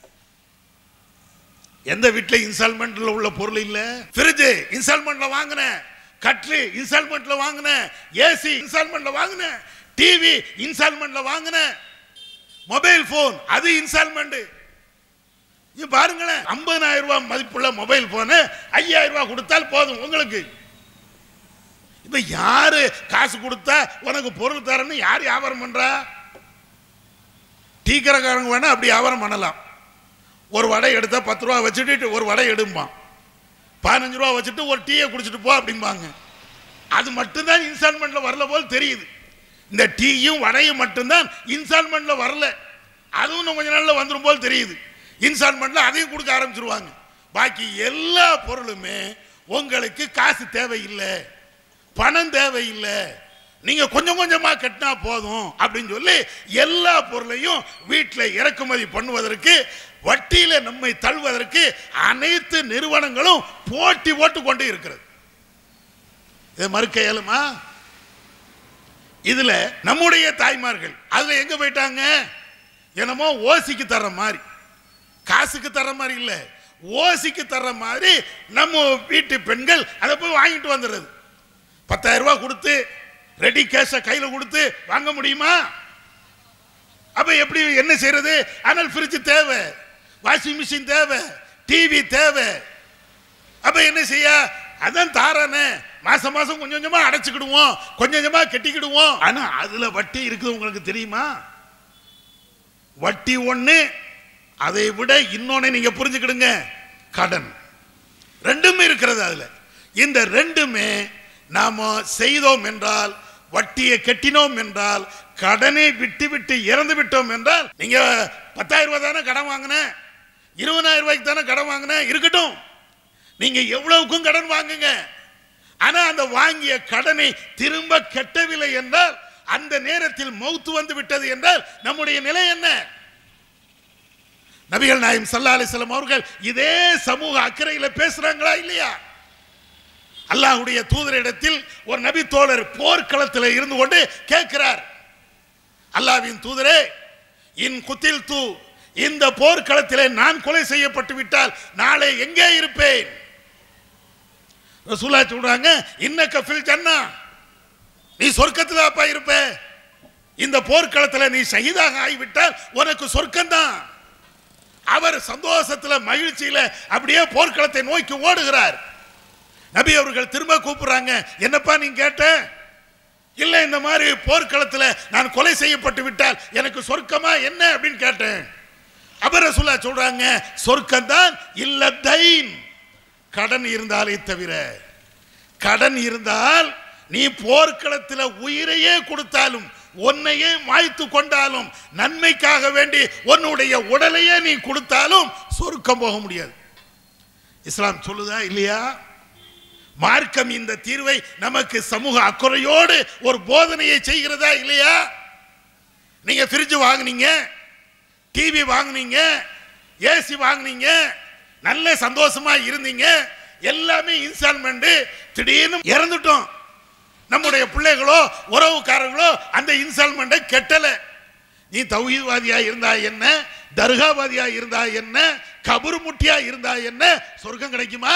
எந்த வீட்ல இன்ஸ்டால்மெண்ட்ல உள்ள பொருள் இல்ல ஃப்ரிட்ஜ் இன்ஸ்டால்மெண்ட்ல வாங்கினேன் கட்லு இன்ஸ்டால்மெண்ட்ல வாங்கினேன் ஏசி இன்ஸ்டால்மெண்ட்ல வாங்கினேன் டிவி இன்ஸ்டால்மெண்ட்ல வாங்கினேன் மொபைல் போன் அது இன்ஸ்டால்மெண்ட் இது பாருங்களேன் ஐம்பதாயிரம் ரூபாய் மதிப்புள்ள மொபைல் போனு ஐயாயிரம் ரூபாய் கொடுத்தால் போதும் உங்களுக்கு இப்ப யாரு காசு கொடுத்தா உனக்கு பொருள் தரேன்னு யார் வியாபாரம் பண்றா டீ கடைக்காரங்க வேணா அப்படி வியாபாரம் பண்ணலாம் ஒரு வடை எடுத்தா பத்து ரூபா வச்சுட்டு ஒரு வடை எடுப்பான் பதினஞ்சு ரூபா வச்சுட்டு ஒரு டீயை குடிச்சிட்டு போ அப்படிம்பாங்க அது மட்டும்தான் இன்ஸ்டால்மெண்ட்ல வரல போல் தெரியுது இந்த டீயும் வடையும் மட்டும்தான் இன்ஸ்டால்மெண்ட்ல வரல அதுவும் இன்னும் கொஞ்ச நாள்ல வந்துடும் போல் தெரியுது இன்ஸ்டால்மெண்ட்ல அதையும் கொடுக்க ஆரம்பிச்சிருவாங்க பாக்கி எல்லா பொருளுமே உங்களுக்கு காசு தேவையில்லை பணம் தேவையில்லை நீங்க கொஞ்சம் கொஞ்சமா கட்டினா போதும் அப்படின்னு சொல்லி எல்லா பொருளையும் வீட்டில் இறக்குமதி பண்ணுவதற்கு வட்டியில நம்மை தள்ளுவதற்கு அனைத்து நிறுவனங்களும் போட்டி போட்டு கொண்டு இருக்கிறது இதை மறுக்க இயலுமா இதுல நம்முடைய தாய்மார்கள் அதுல எங்க போயிட்டாங்க என்னமோ ஓசிக்கு தர்ற மாதிரி காசுக்கு தர்ற மாதிரி இல்ல ஓசிக்கு தர்ற மாதிரி நம்ம வீட்டு பெண்கள் அதை போய் வாங்கிட்டு வந்துடுறது பத்தாயிரம் ரூபாய் கொடுத்து ரெடி கேஷ கையில கொடுத்து வாங்க முடியுமா அப்ப எப்படி என்ன செய்யறது ஆனால் ஃப்ரிட்ஜ் தேவை வாஷிங் மிஷின் தேவை டிவி தேவை அப்ப என்ன செய்ய அதான் தாரானே மாசம் மாசம் கொஞ்சம் கொஞ்சமா அடைச்சுக்கிடுவோம் கொஞ்சம் கொஞ்சமா கெட்டிக்கிடுவோம் ஆனா அதுல வட்டி இருக்குது உங்களுக்கு தெரியுமா வட்டி ஒண்ணு அதை விட இன்னொன்னு நீங்க புரிஞ்சுக்கிடுங்க கடன் ரெண்டுமே இருக்கிறது அதுல இந்த ரெண்டுமே நாம செய்தோம் என்றால் வட்டியை கட்டினோம் என்றால் கடனை விட்டு விட்டு இறந்து விட்டோம் என்றால் நீங்க பத்தாயிரம் ரூபாய் தானே கடன் வாங்கினேன் இருபதாயிரம் ரூபாய்க்கு தானே கடன் வாங்கினேன் இருக்கட்டும் நீங்க எவ்வளவுக்கும் கடன் வாங்குங்க ஆனா அந்த வாங்கிய கடனை திரும்ப கட்டவில்லை என்றால் அந்த நேரத்தில் மௌத்து வந்து விட்டது என்றால் நம்முடைய நிலை என்ன நபிகள் நாயம் சல்லா அலிஸ்லாம் அவர்கள் இதே சமூக அக்கறையில பேசுறாங்களா இல்லையா அல்லாஹ்வுடைய தூதரிடத்தில் ஒரு நபி தோழர் போர்க்களத்தில் இருந்து கொண்டு கேட்கிறார் அல்லாஹ்வின் தூதரே இன் குத்தில் தூ இந்த போர்க்களத்திலே நான் கொலை செய்யப்பட்டு விட்டால் நாளை எங்கே இருப்பேன் ரசூலா சொல்றாங்க இன்ன கஃபில் ஜன்னா நீ சொர்க்கத்தில் அப்பா இருப்ப இந்த போர்க்களத்தில் நீ ஷஹீதாக ஆகிவிட்டால் உனக்கு சொர்க்கம்தான் அவர் சந்தோஷத்துல மகிழ்ச்சியில அப்படியே போர்க்களத்தை நோக்கி ஓடுகிறார் நபி அவர்கள் திரும்ப கூப்பிடுறாங்க என்னப்பா நீ கேட்ட இல்ல இந்த மாதிரி போர்க்களத்துல நான் கொலை செய்யப்பட்டு விட்டால் எனக்கு சொர்க்கமா என்ன அப்படின்னு கேட்டேன் அபர சொல்ல சொல்றாங்க சொர்க்கம் தான் இல்ல தைன் கடன் இருந்தாலே தவிர கடன் இருந்தால் நீ போர்க்களத்தில் உயிரையே கொடுத்தாலும் உன்னையே மாய்த்து கொண்டாலும் நன்மைக்காக வேண்டி உன்னுடைய உடலையே நீ கொடுத்தாலும் சொர்க்கம் போக முடியாது இஸ்லாம் சொல்லுதா இல்லையா மார்க்கம் இந்த தீர்வை நமக்கு சமூக அக்கறையோடு ஒரு போதனையை செய்கிறதா இல்லையா நீங்க ஃப்ரிட்ஜ் வாங்குனீங்க டிவி வாங்குனீங்க ஏசி வாங்குனீங்க நல்ல சந்தோஷமா இருந்தீங்க எல்லாமே இன்ஸ்டால்மெண்ட் திடீர்னு இறந்துட்டோம் நம்முடைய பிள்ளைகளோ உறவுக்காரர்களோ அந்த இன்ஸ்டால்மெண்ட்டை கெட்டல நீ தௌஹீத்வாதியா இருந்தா என்ன தர்காவாதியா இருந்தா என்ன கபர் முட்டியா இருந்தா என்ன சொர்க்கம் கிடைக்குமா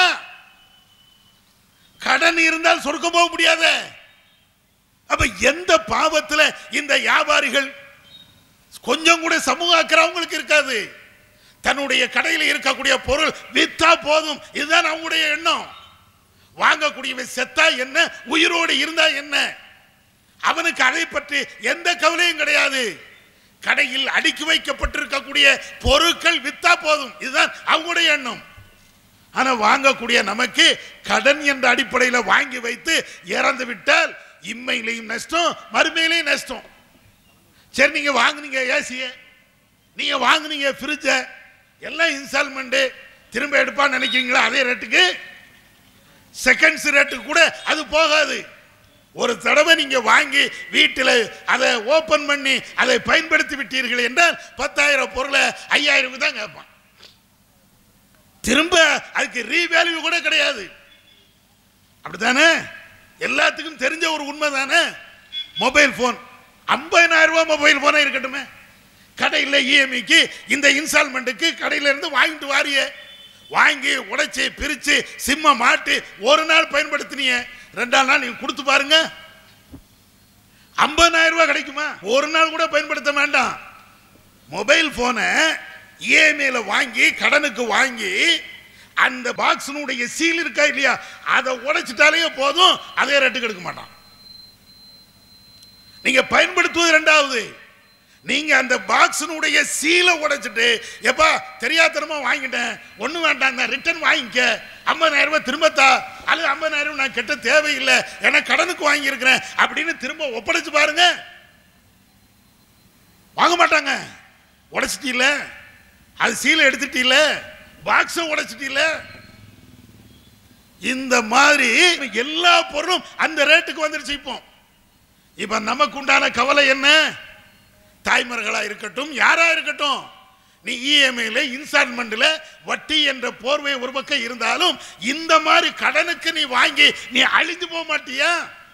கடன் இருந்தால் சொர்க்கம் போக முடியாத அப்ப எந்த பாவத்துல இந்த வியாபாரிகள் கொஞ்சம் கூட சமூக அக்கறை அவங்களுக்கு இருக்காது தன்னுடைய கடையில் இருக்கக்கூடிய பொருள் வித்தா போதும் இதுதான் அவங்களுடைய எண்ணம் வாங்கக்கூடியவன் செத்தா என்ன உயிரோடு இருந்தா என்ன அவனுக்கு அதை பற்றி எந்த கவலையும் கிடையாது கடையில் அடுக்கி வைக்கப்பட்டிருக்கக்கூடிய பொருட்கள் வித்தா போதும் இதுதான் அவங்களுடைய எண்ணம் ஆனா வாங்கக்கூடிய நமக்கு கடன் என்ற அடிப்படையில் வாங்கி வைத்து இறந்து விட்டால் இம்மையிலையும் நஷ்டம் மறுமையிலையும் நஷ்டம் சரி நீங்க வாங்குனீங்க ஏசிய நீங்க வாங்குனீங்க ஃப்ரிட்ஜ எல்லாம் இன்ஸ்டால்மெண்ட் திரும்ப எடுப்பான்னு நினைக்கிறீங்களா அதே ரேட்டுக்கு செகண்ட்ஸ் ரேட்டுக்கு கூட அது போகாது ஒரு தடவை நீங்க வாங்கி வீட்டில் அதை ஓபன் பண்ணி அதை பயன்படுத்தி விட்டீர்கள் என்றால் பத்தாயிரம் பொருளை ஐயாயிரம் தான் கேட்பான் திரும்ப அதுக்கு ரீவேல்யூ கூட கிடையாது அப்படித்தானே எல்லாத்துக்கும் தெரிஞ்ச ஒரு உண்மை தானே மொபைல் போன் ஐம்பதாயிரம் ரூபாய் மொபைல் போனே இருக்கட்டுமே கடையில் இஎம்ஐக்கு இந்த இன்ஸ்டால்மெண்ட்டுக்கு கடையில இருந்து வாங்கிட்டு வாரியே வாங்கி உடைச்சி பிரிச்சு சிம்ம மாட்டி ஒரு நாள் பயன்படுத்தினிய ரெண்டாம் நாள் நீங்க கொடுத்து பாருங்க ஐம்பதாயிரம் ரூபாய் கிடைக்குமா ஒரு நாள் கூட பயன்படுத்த வேண்டாம் மொபைல் போனை இஎம்ஐல வாங்கி கடனுக்கு வாங்கி அந்த பாக்ஸினுடைய சீல் இருக்கா இல்லையா அதை உடைச்சிட்டாலே போதும் அதே ரேட்டுக்கு எடுக்க மாட்டான் நீங்க பயன்படுத்துவது ரெண்டாவது நீங்க அந்த பாக்ஸினுடைய சீலை உடைச்சிட்டு எப்பா தெரியாதனமா வாங்கிட்டேன் ஒண்ணு வேண்டாம் ரிட்டர்ன் வாங்கிக்க ஐம்பதாயிரம் ரூபாய் திரும்பத்தா அல்லது ஐம்பதாயிரம் நான் கெட்ட தேவையில்லை ஏன்னா கடனுக்கு வாங்கி இருக்கிறேன் அப்படின்னு திரும்ப ஒப்படைச்சு பாருங்க வாங்க மாட்டாங்க உடைச்சிட்டீல அது சீலை எடுத்துட்டீல பாக்ஸை உடைச்சிட்டீல இந்த மாதிரி எல்லா பொருளும் அந்த ரேட்டுக்கு வந்துருச்சு இப்போ இப்ப நமக்கு உண்டான கவலை என்ன தாய்மர்களா இருக்கட்டும் யாரா இருக்கட்டும் நீ இஎம்ஐல இன்ஸ்டால்மெண்ட்ல வட்டி என்ற போர்வை ஒரு பக்கம் இருந்தாலும் இந்த மாதிரி கடனுக்கு நீ வாங்கி நீ அழிஞ்சு போக மாட்டியா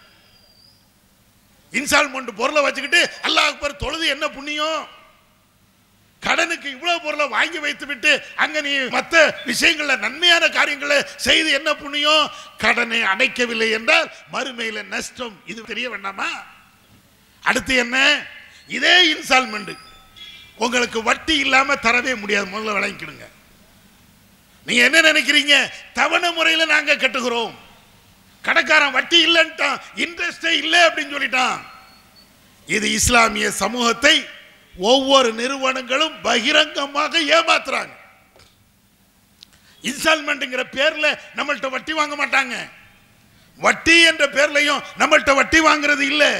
இன்ஸ்டால்மெண்ட் பொருளை வச்சுக்கிட்டு அல்லாஹ் அக்பர் தொழுது என்ன புண்ணியம் கடனுக்கு இவ்வளவு பொருளை வாங்கி வைத்து விட்டு அங்க நீ மற்ற விஷயங்கள்ல நன்மையான காரியங்களை செய்து என்ன புண்ணியம் கடனை அடைக்கவில்லை என்றால் மறுமையில நஷ்டம் இது தெரிய வேண்டாமா அடுத்து என்ன இதே இன்ஸ்டால்மெண்ட் உங்களுக்கு வட்டி இல்லாம தரவே முடியாது முதல்ல விளங்கிக்கிடுங்க நீங்க என்ன நினைக்கிறீங்க தவணை முறையில நாங்க கட்டுகிறோம் கடைக்காரன் வட்டி இல்லைன்ட்டான் இன்ட்ரெஸ்டே இல்லை அப்படின்னு சொல்லிட்டான் இது இஸ்லாமிய சமூகத்தை ஒவ்வொரு நிறுவனங்களும் பகிரங்கமாக ஏமாத்துறாங்க இன்ஸ்டால்மெண்ட்ங்கிற பேர்ல நம்மள்ட்ட வட்டி வாங்க மாட்டாங்க வட்டி என்ற பேர்லயும் நம்மள்ட்ட வட்டி வாங்குறது இல்லை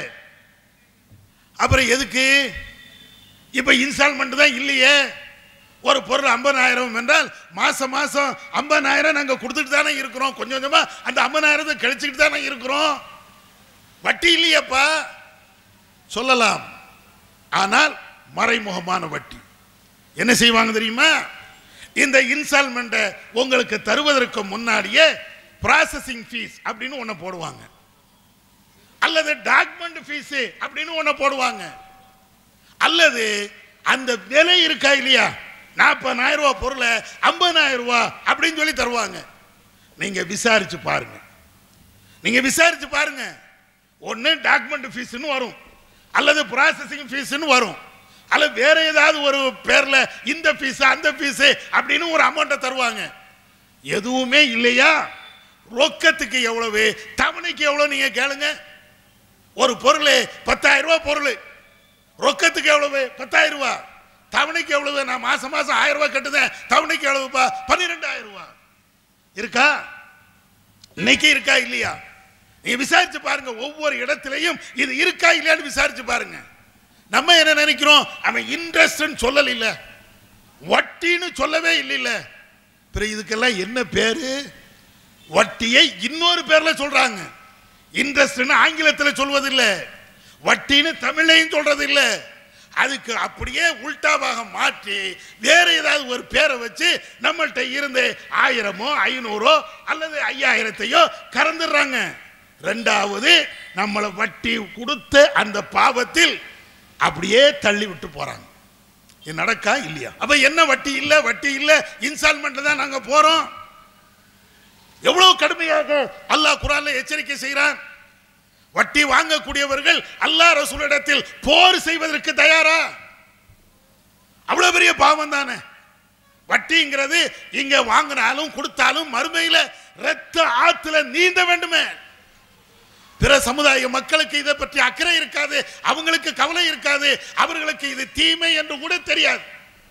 அப்புறம் எதுக்கு இப்ப இன்ஸ்டால்மெண்ட் தான் இல்லையே ஒரு பொருள் ஐம்பதாயிரம் என்றால் மாசம் மாசம் ஐம்பதாயிரம் நாங்க கொடுத்துட்டு தானே இருக்கிறோம் கொஞ்சம் கொஞ்சமா அந்த ஐம்பதாயிரத்தை கழிச்சுக்கிட்டு தானே இருக்கிறோம் வட்டி இல்லையப்பா சொல்லலாம் ஆனால் மறைமுகமான வட்டி என்ன செய்வாங்க தெரியுமா இந்த இன்ஸ்டால்மெண்ட்டை உங்களுக்கு தருவதற்கு முன்னாடியே ப்ராசஸிங் ஃபீஸ் அப்படின்னு ஒன்று போடுவாங்க அல்லது டாக்குமெண்ட் ஃபீஸ் அப்படின்னு ஒன்று போடுவாங்க அல்லது அந்த விலை இருக்கா இல்லையா நாற்பதாயிரம் ரூபாய் பொருளை ஐம்பதாயிரம் ரூபாய் அப்படின்னு சொல்லி தருவாங்க நீங்க விசாரிச்சு பாருங்க நீங்க விசாரிச்சு பாருங்க ஒன்று டாக்குமெண்ட் ஃபீஸ்னு வரும் அல்லது ப்ராசஸிங் ஃபீஸ்னு வரும் அல்லது வேற ஏதாவது ஒரு பேர்ல இந்த ஃபீஸ் அந்த ஃபீஸ் அப்படின்னு ஒரு அமௌண்ட்டை தருவாங்க எதுவுமே இல்லையா ரொக்கத்துக்கு எவ்வளவு தவணைக்கு எவ்வளவு நீங்க கேளுங்க ஒரு பொருள் பத்தாயிரம் ரூபாய் பொருள் ரொக்கத்துக்கு எவ்வளவு பத்தாயிரம் ரூபாய் தவணைக்கு எவ்வளவு நான் மாசம் மாசம் ஆயிரம் ரூபாய் கட்டுதேன் தவணைக்கு எவ்வளவுப்பா பன்னிரெண்டாயிரம் ரூபாய் இருக்கா இன்னைக்கு இருக்கா இல்லையா நீங்க விசாரிச்சு பாருங்க ஒவ்வொரு இடத்திலையும் இது இருக்கா இல்லையான்னு விசாரிச்சு பாருங்க நம்ம என்ன நினைக்கிறோம் அவன் இன்ட்ரெஸ்ட் சொல்லல இல்ல வட்டின்னு சொல்லவே இல்லை பிறகு இதுக்கெல்லாம் என்ன பேரு வட்டியை இன்னொரு பேர்ல சொல்றாங்க இன்ட்ரெஸ்ட் ஆங்கிலத்தில் சொல்வதில்லை வட்டின்னு தமிழையும் சொல்றது இல்ல அதுக்கு அப்படியே உல்டாவாக மாற்றி வேற ஏதாவது ஒரு பேரை வச்சு நம்மள்ட்ட இருந்து ஆயிரமோ ஐநூறோ அல்லது ஐயாயிரத்தையோ கறந்துடுறாங்க ரெண்டாவது நம்மளை வட்டி கொடுத்த அந்த பாவத்தில் அப்படியே தள்ளி விட்டு போறாங்க இது நடக்கா இல்லையா அப்ப என்ன வட்டி இல்ல வட்டி இல்ல இன்ஸ்டால்மெண்ட்ல தான் நாங்க போறோம் எவ்வளவு கடுமையாக அல்லாஹ் குரான்ல எச்சரிக்கை செய்கிறான் வட்டி வாங்கக்கூடியவர்கள் அல்லாஹ் ரசூலிடத்தில் போர் செய்வதற்கு தயாரா அவ்வளவு பெரிய பாவம் தானே வட்டிங்கிறது இங்க வாங்கினாலும் கொடுத்தாலும் மறுமையில ரத்த ஆத்துல நீந்த வேண்டுமே பிற சமுதாய மக்களுக்கு இதை பற்றி அக்கறை இருக்காது அவங்களுக்கு கவலை இருக்காது அவர்களுக்கு இது தீமை என்று கூட தெரியாது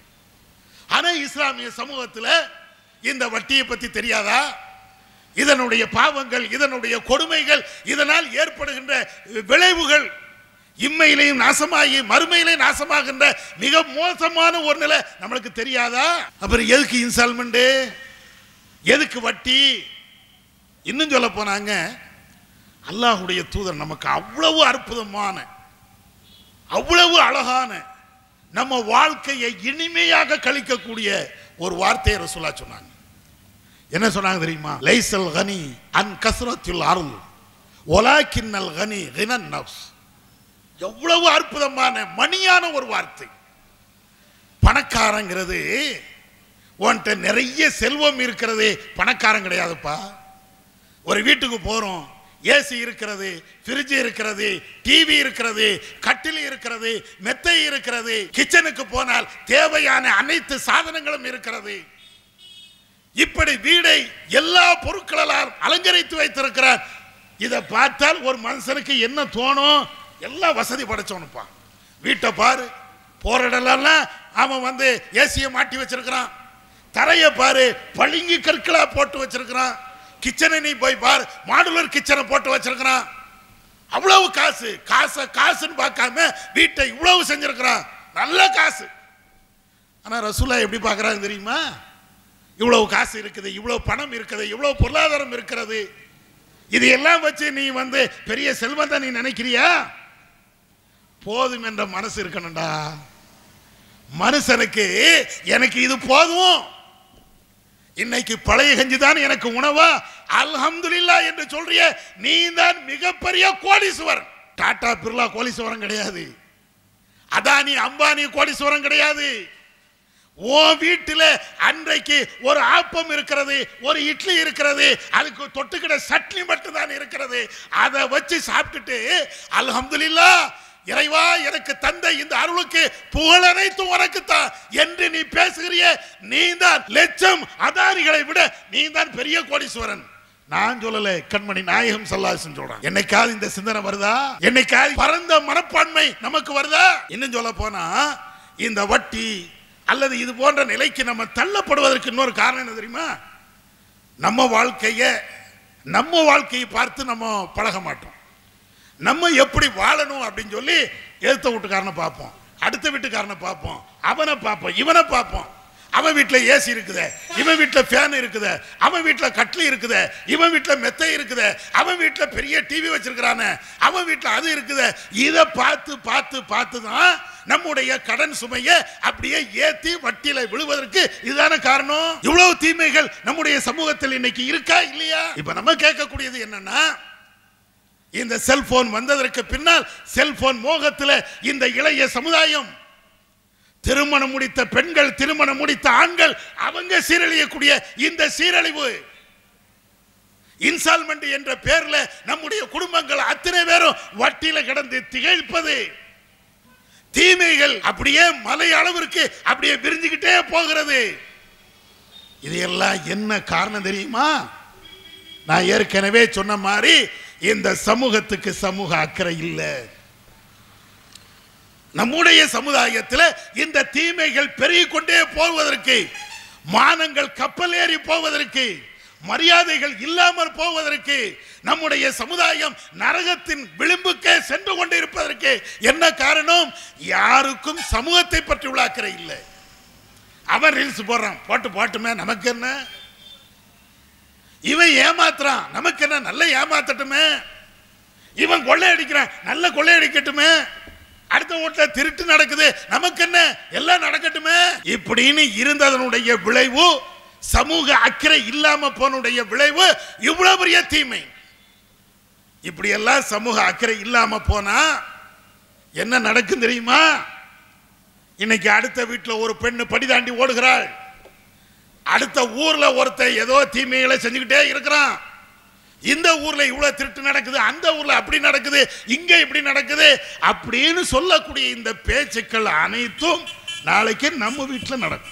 ஆனா இஸ்லாமிய சமூகத்தில் இந்த வட்டியை பத்தி தெரியாதா இதனுடைய பாவங்கள் இதனுடைய கொடுமைகள் இதனால் ஏற்படுகின்ற விளைவுகள் இம்மையிலையும் நாசமாகி மறுமையிலையும் நாசமாகின்ற மிக மோசமான ஒரு நிலை நம்மளுக்கு தெரியாதா அப்புறம் எதுக்கு இன்ஸ்டால்மெண்ட் எதுக்கு வட்டி இன்னும் சொல்ல போனாங்க அல்லாஹுடைய தூதர் நமக்கு அவ்வளவு அற்புதமான அவ்வளவு அழகான நம்ம வாழ்க்கையை இனிமையாக கழிக்கக்கூடிய ஒரு வார்த்தையை ரசூலா சொன்னாங்க என்ன சொன்னாங்க தெரியுமா லைசல் கனி அன் கஸ்ரத்தில் அருள் ஒலாக்கின்னல் கனி கினன் நப்ஸ் எவ்வளவு அற்புதமான மணியான ஒரு வார்த்தை பணக்காரங்கிறது உன்கிட்ட நிறைய செல்வம் இருக்கிறது பணக்காரன் கிடையாதுப்பா ஒரு வீட்டுக்கு போறோம் ஏசி இருக்கிறது ஃப்ரிட்ஜ் இருக்கிறது டிவி இருக்கிறது கட்டில் இருக்கிறது மெத்தை இருக்கிறது கிச்சனுக்கு போனால் தேவையான அனைத்து சாதனங்களும் இருக்கிறது இப்படி வீடை எல்லா பொருட்களால் அலங்கரித்து வைத்திருக்கிறார் இதை பார்த்தால் ஒரு மனுஷனுக்கு என்ன தோணும் எல்லாம் வசதி படைச்சவனுப்பா வீட்டை பாரு போற இடம்லாம் அவன் வந்து ஏசியை மாட்டி வச்சிருக்கிறான் தரையை பாரு பளிங்கு கற்களா போட்டு வச்சிருக்கிறான் கிச்சனை நீ போய் பாரு மாடுலர் கிச்சனை போட்டு வச்சிருக்கிறான் அவ்வளவு காசு காசை காசுன்னு பார்க்காம வீட்டை இவ்வளவு செஞ்சிருக்கிறான் நல்ல காசு ஆனா ரசூலா எப்படி பார்க்கறாங்க தெரியுமா இவ்வளவு காசு இருக்குது இவ்வளவு பணம் இருக்குது இவ்வளவு பொருளாதாரம் இருக்கிறது இது எல்லாம் வச்சு நீ வந்து பெரிய செல்வத்தை நீ நினைக்கிறியா போதும் என்ற மனசு இருக்கணும்டா மனுஷனுக்கு எனக்கு இது போதும் இன்னைக்கு பழைய கஞ்சி தான் எனக்கு உணவா அல்ஹம்துலில்லாஹ் என்று சொல்றிய நீ தான் மிகப்பெரிய கோடீஸ்வரன் டாடா பிர்லா கோடீஸ்வரன் கிடையாது அதானி அம்பானி கோடீஸ்வரன் கிடையாது உன் வீட்டில் அன்றைக்கு ஒரு ஆப்பம் இருக்கிறது ஒரு இட்லி இருக்கிறது அதுக்கு தொட்டுக்கிட சட்னி மட்டும் தான் இருக்கிறது அதை வச்சு சாப்பிட்டுட்டு அல்ஹம்துலில்லாஹ் இறைவா எனக்கு தந்த இந்த அருளுக்கு புகழ் அனைத்தும் உனக்கு தான் என்று நீ பேசுகிறிய நீ தான் லட்சம் அதானிகளை விட நீ தான் பெரிய கோடீஸ்வரன் நான் சொல்லல கண்மணி நாயகம் சல்லாசன் சொல்றான் என்னைக்காவது இந்த சிந்தனை வருதா என்னைக்காவது பரந்த மனப்பான்மை நமக்கு வருதா இன்னும் சொல்ல போனா இந்த வட்டி அல்லது இது போன்ற நிலைக்கு நம்ம தள்ளப்படுவதற்கு இன்னொரு காரணம் என்ன தெரியுமா நம்ம வாழ்க்கைய நம்ம வாழ்க்கையை பார்த்து நம்ம பழக மாட்டோம் நம்ம எப்படி வாழணும் அப்படின்னு சொல்லி எழுத்த வீட்டுக்காரனை பார்ப்போம் அடுத்த வீட்டுக்காரனை பார்ப்போம் அவனை பார்ப்போம் இவனை பார்ப்போம் அவன் வீட்டில் ஏசி இருக்குதே இவன் வீட்டில் ஃபேன் இருக்குதே அவன் வீட்டில் கட்லி இருக்குதே இவன் வீட்டில் மெத்தை இருக்குதே அவன் வீட்டில் பெரிய டிவி வச்சிருக்கிறானே அவன் வீட்டில் அது இருக்குதே இதை பார்த்து பார்த்து பார்த்து தான் நம்முடைய கடன் சுமையை அப்படியே ஏத்தி வட்டியில விழுவதற்கு இதுதான காரணம் இவ்வளவு தீமைகள் நம்முடைய சமூகத்தில் இன்னைக்கு இருக்கா இல்லையா இப்ப நம்ம கேட்கக்கூடியது என்னன்னா இந்த செல்போன் வந்ததற்கு பின்னால் செல்போன் மோகத்தில் இந்த இளைய சமுதாயம் திருமணம் முடித்த பெண்கள் திருமணம் முடித்த ஆண்கள் அவங்க சீரழியக்கூடிய இந்த சீரழிவு இன்ஸ்டால்மெண்ட் என்ற பேர்ல நம்முடைய குடும்பங்கள் அத்தனை பேரும் வட்டியில கிடந்து திகைப்பது தீமைகள் அப்படியே மலை அளவிற்கு அப்படியே விரிஞ்சுக்கிட்டே போகிறது இதையெல்லாம் என்ன காரணம் தெரியுமா நான் ஏற்கனவே சொன்ன மாதிரி இந்த சமூகத்துக்கு சமூக அக்கறை இல்லை நம்முடைய சமுதாயத்தில் இந்த தீமைகள் பெருகிக் கொண்டே போவதற்கு மானங்கள் கப்பல் ஏறி போவதற்கு மரியாதைகள் இல்லாமல் போவதற்கு நம்முடைய சமுதாயம் நரகத்தின் விளிம்புக்கே சென்று கொண்டிருப்பதற்கு என்ன காரணம் யாருக்கும் சமூகத்தை பற்றி உள்ள அக்கறை இல்லை அவன் ரீல்ஸ் போடுறான் போட்டு போட்டுமே நமக்கு என்ன இவன் ஏமாத்துறான் நமக்கு என்ன நல்ல ஏமாத்தட்டுமே இவன் கொள்ளையடிக்கிறான் நல்ல கொள்ளையடிக்கட்டுமே அடுத்த வீட்டுல திருட்டு நடக்குது நமக்கு என்ன எல்லாம் நடக்கட்டுமே இப்படின்னு இருந்ததனுடைய விளைவு சமூக அக்கறை இல்லாம போனுடைய விளைவு இவ்வளவு பெரிய தீமை இப்படி எல்லாம் சமூக அக்கறை இல்லாம போனா என்ன நடக்கும் தெரியுமா இன்னைக்கு அடுத்த வீட்டில் ஒரு பெண்ணு படிதாண்டி ஓடுகிறாள் அடுத்த ஊர்ல ஒருத்தன் ஏதோ தீமைகளை செஞ்சுக்கிட்டே இருக்கிறான் இந்த ஊர்ல இவ்வளவு திருட்டு நடக்குது அந்த ஊர்ல அப்படி நடக்குது இங்க இப்படி நடக்குது அப்படின்னு சொல்லக்கூடிய இந்த பேச்சுக்கள் அனைத்தும் நாளைக்கு நம்ம வீட்டில் நடக்கும்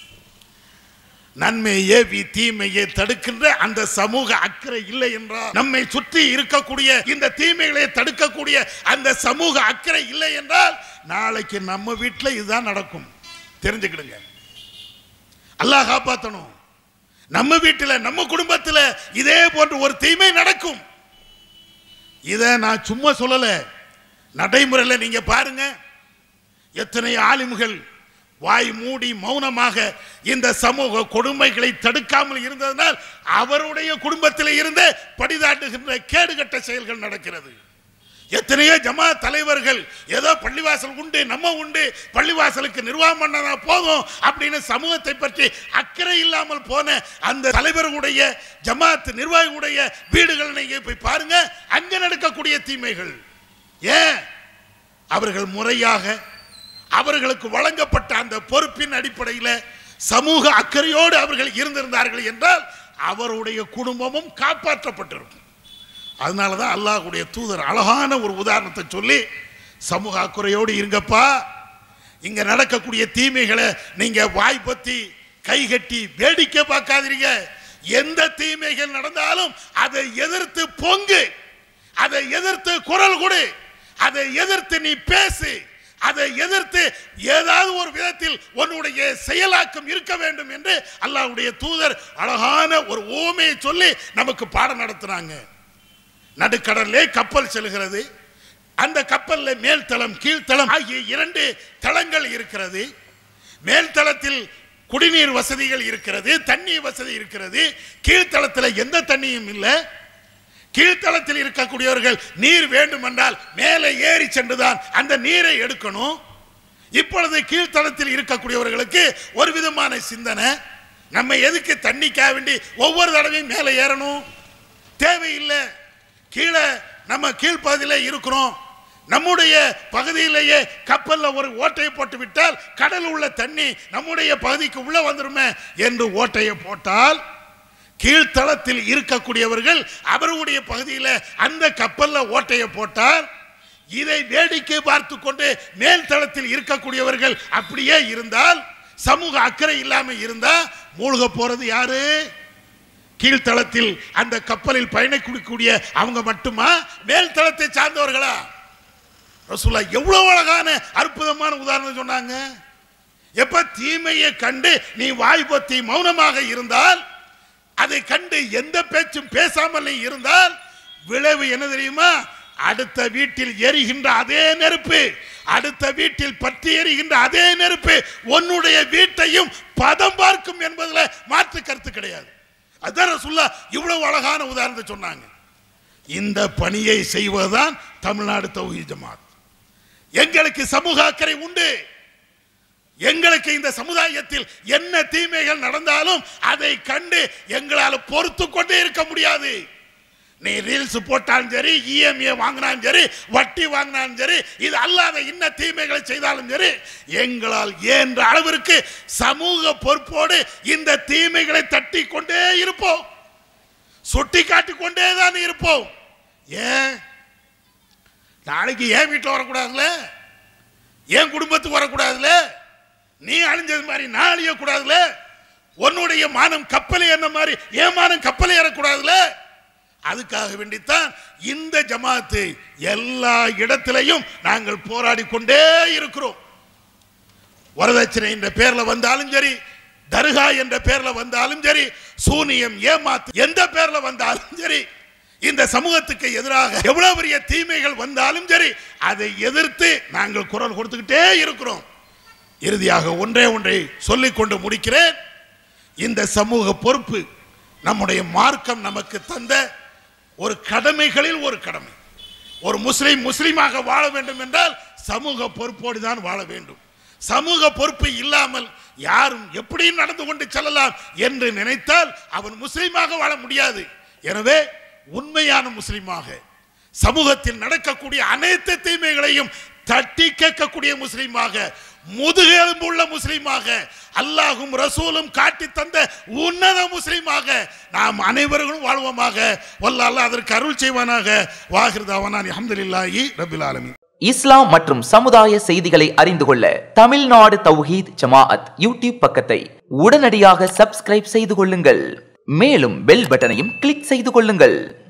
நன்மையை வி தீமையை தடுக்கின்ற அந்த சமூக அக்கறை இல்லை என்றால் நம்மை சுற்றி இருக்கக்கூடிய இந்த தீமைகளை தடுக்கக்கூடிய அந்த சமூக அக்கறை இல்லை என்றால் நாளைக்கு நம்ம வீட்டில் இதுதான் நடக்கும் தெரிஞ்சுக்கிடுங்க அல்லாஹ் காப்பாற்றணும் நம்ம வீட்டில் நம்ம குடும்பத்தில் இதே போன்ற ஒரு தீமை நடக்கும் இதை நான் சும்மா சொல்லல நடைமுறையில் நீங்க பாருங்க எத்தனை ஆலிம்கள் வாய் மூடி மௌனமாக இந்த சமூக கொடுமைகளை தடுக்காமல் இருந்ததனால் அவருடைய குடும்பத்தில் இருந்தே படிதாட்டுகின்ற கேடுகட்ட செயல்கள் நடக்கிறது எத்தனையோ ஜமா தலைவர்கள் ஏதோ பள்ளிவாசல் உண்டு நம்ம உண்டு பள்ளிவாசலுக்கு நிர்வாகம் பண்ணனா போதும் அப்படின்னு சமூகத்தை பற்றி அக்கறை இல்லாமல் போன அந்த தலைவர்களுடைய ஜமாத் நிர்வாகிகளுடைய வீடுகள் நீங்க போய் பாருங்க அங்க நடக்கக்கூடிய தீமைகள் ஏன் அவர்கள் முறையாக அவர்களுக்கு வழங்கப்பட்ட அந்த பொறுப்பின் அடிப்படையில் சமூக அக்கறையோடு அவர்கள் இருந்திருந்தார்கள் என்றால் அவருடைய குடும்பமும் காப்பாற்றப்பட்டிருக்கும் அதனால தான் அல்லாஹ்வுடைய தூதர் அழகான ஒரு உதாரணத்தை சொல்லி சமூக அக்குறையோடு இருங்கப்பா இங்க நடக்கக்கூடிய தீமைகளை நீங்க வாய் பத்தி கை கட்டி வேடிக்கை பார்க்காதீங்க எந்த தீமைகள் நடந்தாலும் அதை எதிர்த்து பொங்கு அதை எதிர்த்து குரல் கொடு அதை எதிர்த்து நீ பேசு அதை எதிர்த்து ஏதாவது ஒரு விதத்தில் உன்னுடைய செயலாக்கம் இருக்க வேண்டும் என்று அல்லாஹ்வுடைய தூதர் அழகான ஒரு ஓமையை சொல்லி நமக்கு பாடம் நடத்துனாங்க நடுக்கடல்லே கப்பல் செல்கிறது அந்த கப்பல்ல மேல் தளம் கீழ்த்தளம் ஆகிய இரண்டு தளங்கள் இருக்கிறது மேல் தளத்தில் குடிநீர் வசதிகள் இருக்கிறது தண்ணீர் வசதி இருக்கிறது கீழ்த்தளத்தில் எந்த தண்ணியும் இல்லை கீழ்த்தளத்தில் இருக்கக்கூடியவர்கள் நீர் வேண்டும் என்றால் மேலே ஏறி சென்றுதான் அந்த நீரை எடுக்கணும் இப்பொழுது கீழ்த்தளத்தில் இருக்கக்கூடியவர்களுக்கு ஒரு விதமான சிந்தனை நம்ம எதுக்கு தண்ணிக்காக வேண்டி ஒவ்வொரு தடவையும் மேலே ஏறணும் தேவையில்லை கீழே நம்ம கீழ்ப்பகுதியில் இருக்கிறோம் நம்முடைய பகுதியிலேயே கப்பல்ல ஒரு ஓட்டையை போட்டு விட்டால் கடல் உள்ள தண்ணி நம்முடைய பகுதிக்கு உள்ள வந்துருமே என்று ஓட்டையை போட்டால் கீழ்த்தளத்தில் இருக்கக்கூடியவர்கள் அவர்களுடைய பகுதியில் அந்த கப்பல்ல ஓட்டையை போட்டால் இதை வேடிக்கை பார்த்து கொண்டு மேல் தளத்தில் இருக்கக்கூடியவர்கள் அப்படியே இருந்தால் சமூக அக்கறை இல்லாம இருந்தா மூழ்க போறது யாரு கீழ்த்தளத்தில் அந்த கப்பலில் பயணிக்கக்கூடிய அவங்க மட்டுமா மேல் தளத்தை சார்ந்தவர்களா ரசூலா எவ்வளவு அழகான அற்புதமான உதாரணம் சொன்னாங்க எப்ப தீமையை கண்டு நீ வாய் பொத்தி மௌனமாக இருந்தால் அதை கண்டு எந்த பேச்சும் பேசாமல் நீ இருந்தால் விளைவு என்ன தெரியுமா அடுத்த வீட்டில் எரிகின்ற அதே நெருப்பு அடுத்த வீட்டில் பற்றி எரிகின்ற அதே நெருப்பு உன்னுடைய வீட்டையும் பதம் பார்க்கும் என்பதில் மாற்று கருத்து கிடையாது அதான் ரசூல்லா இவ்வளவு அழகான உதாரணத்தை சொன்னாங்க இந்த பணியை செய்வதுதான் தமிழ்நாடு தௌஹீத் ஜமாத் எங்களுக்கு சமூக அக்கறை உண்டு எங்களுக்கு இந்த சமுதாயத்தில் என்ன தீமைகள் நடந்தாலும் அதை கண்டு எங்களால் பொறுத்து கொண்டே இருக்க முடியாது நீ ரீல்ஸ் போட்டாலும் சரி இஎம்ஏ வாங்கினாலும் சரி வட்டி வாங்கினாலும் சரி இது அல்லாத இன்ன தீமைகளை செய்தாலும் சரி எங்களால் ஏன்ற அளவிற்கு சமூக பொறுப்போடு இந்த தீமைகளை தட்டி கொண்டே இருப்போம் சுட்டி காட்டிக் கொண்டே தான் இருப்போம் ஏன் நாளைக்கு ஏன் வீட்டில் வரக்கூடாதுல்ல என் குடும்பத்துக்கு வரக்கூடாதுல்ல நீ அழிஞ்சது மாதிரி நான் அழியக்கூடாதுல்ல உன்னுடைய மானம் கப்பலை என்ன மாதிரி என் மானம் கப்பலை ஏறக்கூடாதுல்ல அதுக்காக வேண்டித்தான் இந்த ஜமாத்து எல்லா இடத்திலையும் நாங்கள் போராடி கொண்டே இருக்கிறோம் வரதட்சணை என்ற பேர்ல வந்தாலும் சரி தர்கா என்ற பேர்ல வந்தாலும் சரி சூனியம் ஏமாத்து எந்த பேர்ல வந்தாலும் சரி இந்த சமூகத்துக்கு எதிராக எவ்வளவு பெரிய தீமைகள் வந்தாலும் சரி அதை எதிர்த்து நாங்கள் குரல் கொடுத்துக்கிட்டே இருக்கிறோம் இறுதியாக ஒன்றே ஒன்றை சொல்லிக் கொண்டு முடிக்கிறேன் இந்த சமூக பொறுப்பு நம்முடைய மார்க்கம் நமக்கு தந்த ஒரு கடமைகளில் ஒரு கடமை ஒரு முஸ்லிம் முஸ்லிமாக வாழ வேண்டும் என்றால் சமூக பொறுப்போடு தான் வாழ வேண்டும் சமூக பொறுப்பு இல்லாமல் யாரும் எப்படி நடந்து கொண்டு செல்லலாம் என்று நினைத்தால் அவன் முஸ்லிமாக வாழ முடியாது எனவே உண்மையான முஸ்லிமாக சமூகத்தில் நடக்கக்கூடிய அனைத்து தீமைகளையும் தட்டி கேட்கக்கூடிய முஸ்லிமாக முதுகெலும்புள்ள முஸ்லிமாக அல்லாஹும் ரசூலும் காட்டி தந்த உன்னத முஸ்லிமாக நாம் அனைவர்களும் வாழ்வோமாக வல்ல அதற்கு அருள் செய்வானாக வாகிருதாவான் அஹமதுல்லாஹி ரபில் ஆலமீன் இஸ்லாம் மற்றும் சமுதாய செய்திகளை அறிந்து கொள்ள தமிழ்நாடு தௌஹீத் ஜமாஅத் யூடியூப் பக்கத்தை உடனடியாக சப்ஸ்கிரைப் செய்து கொள்ளுங்கள் மேலும் பெல் பட்டனையும் கிளிக் செய்து கொள்ளுங்கள்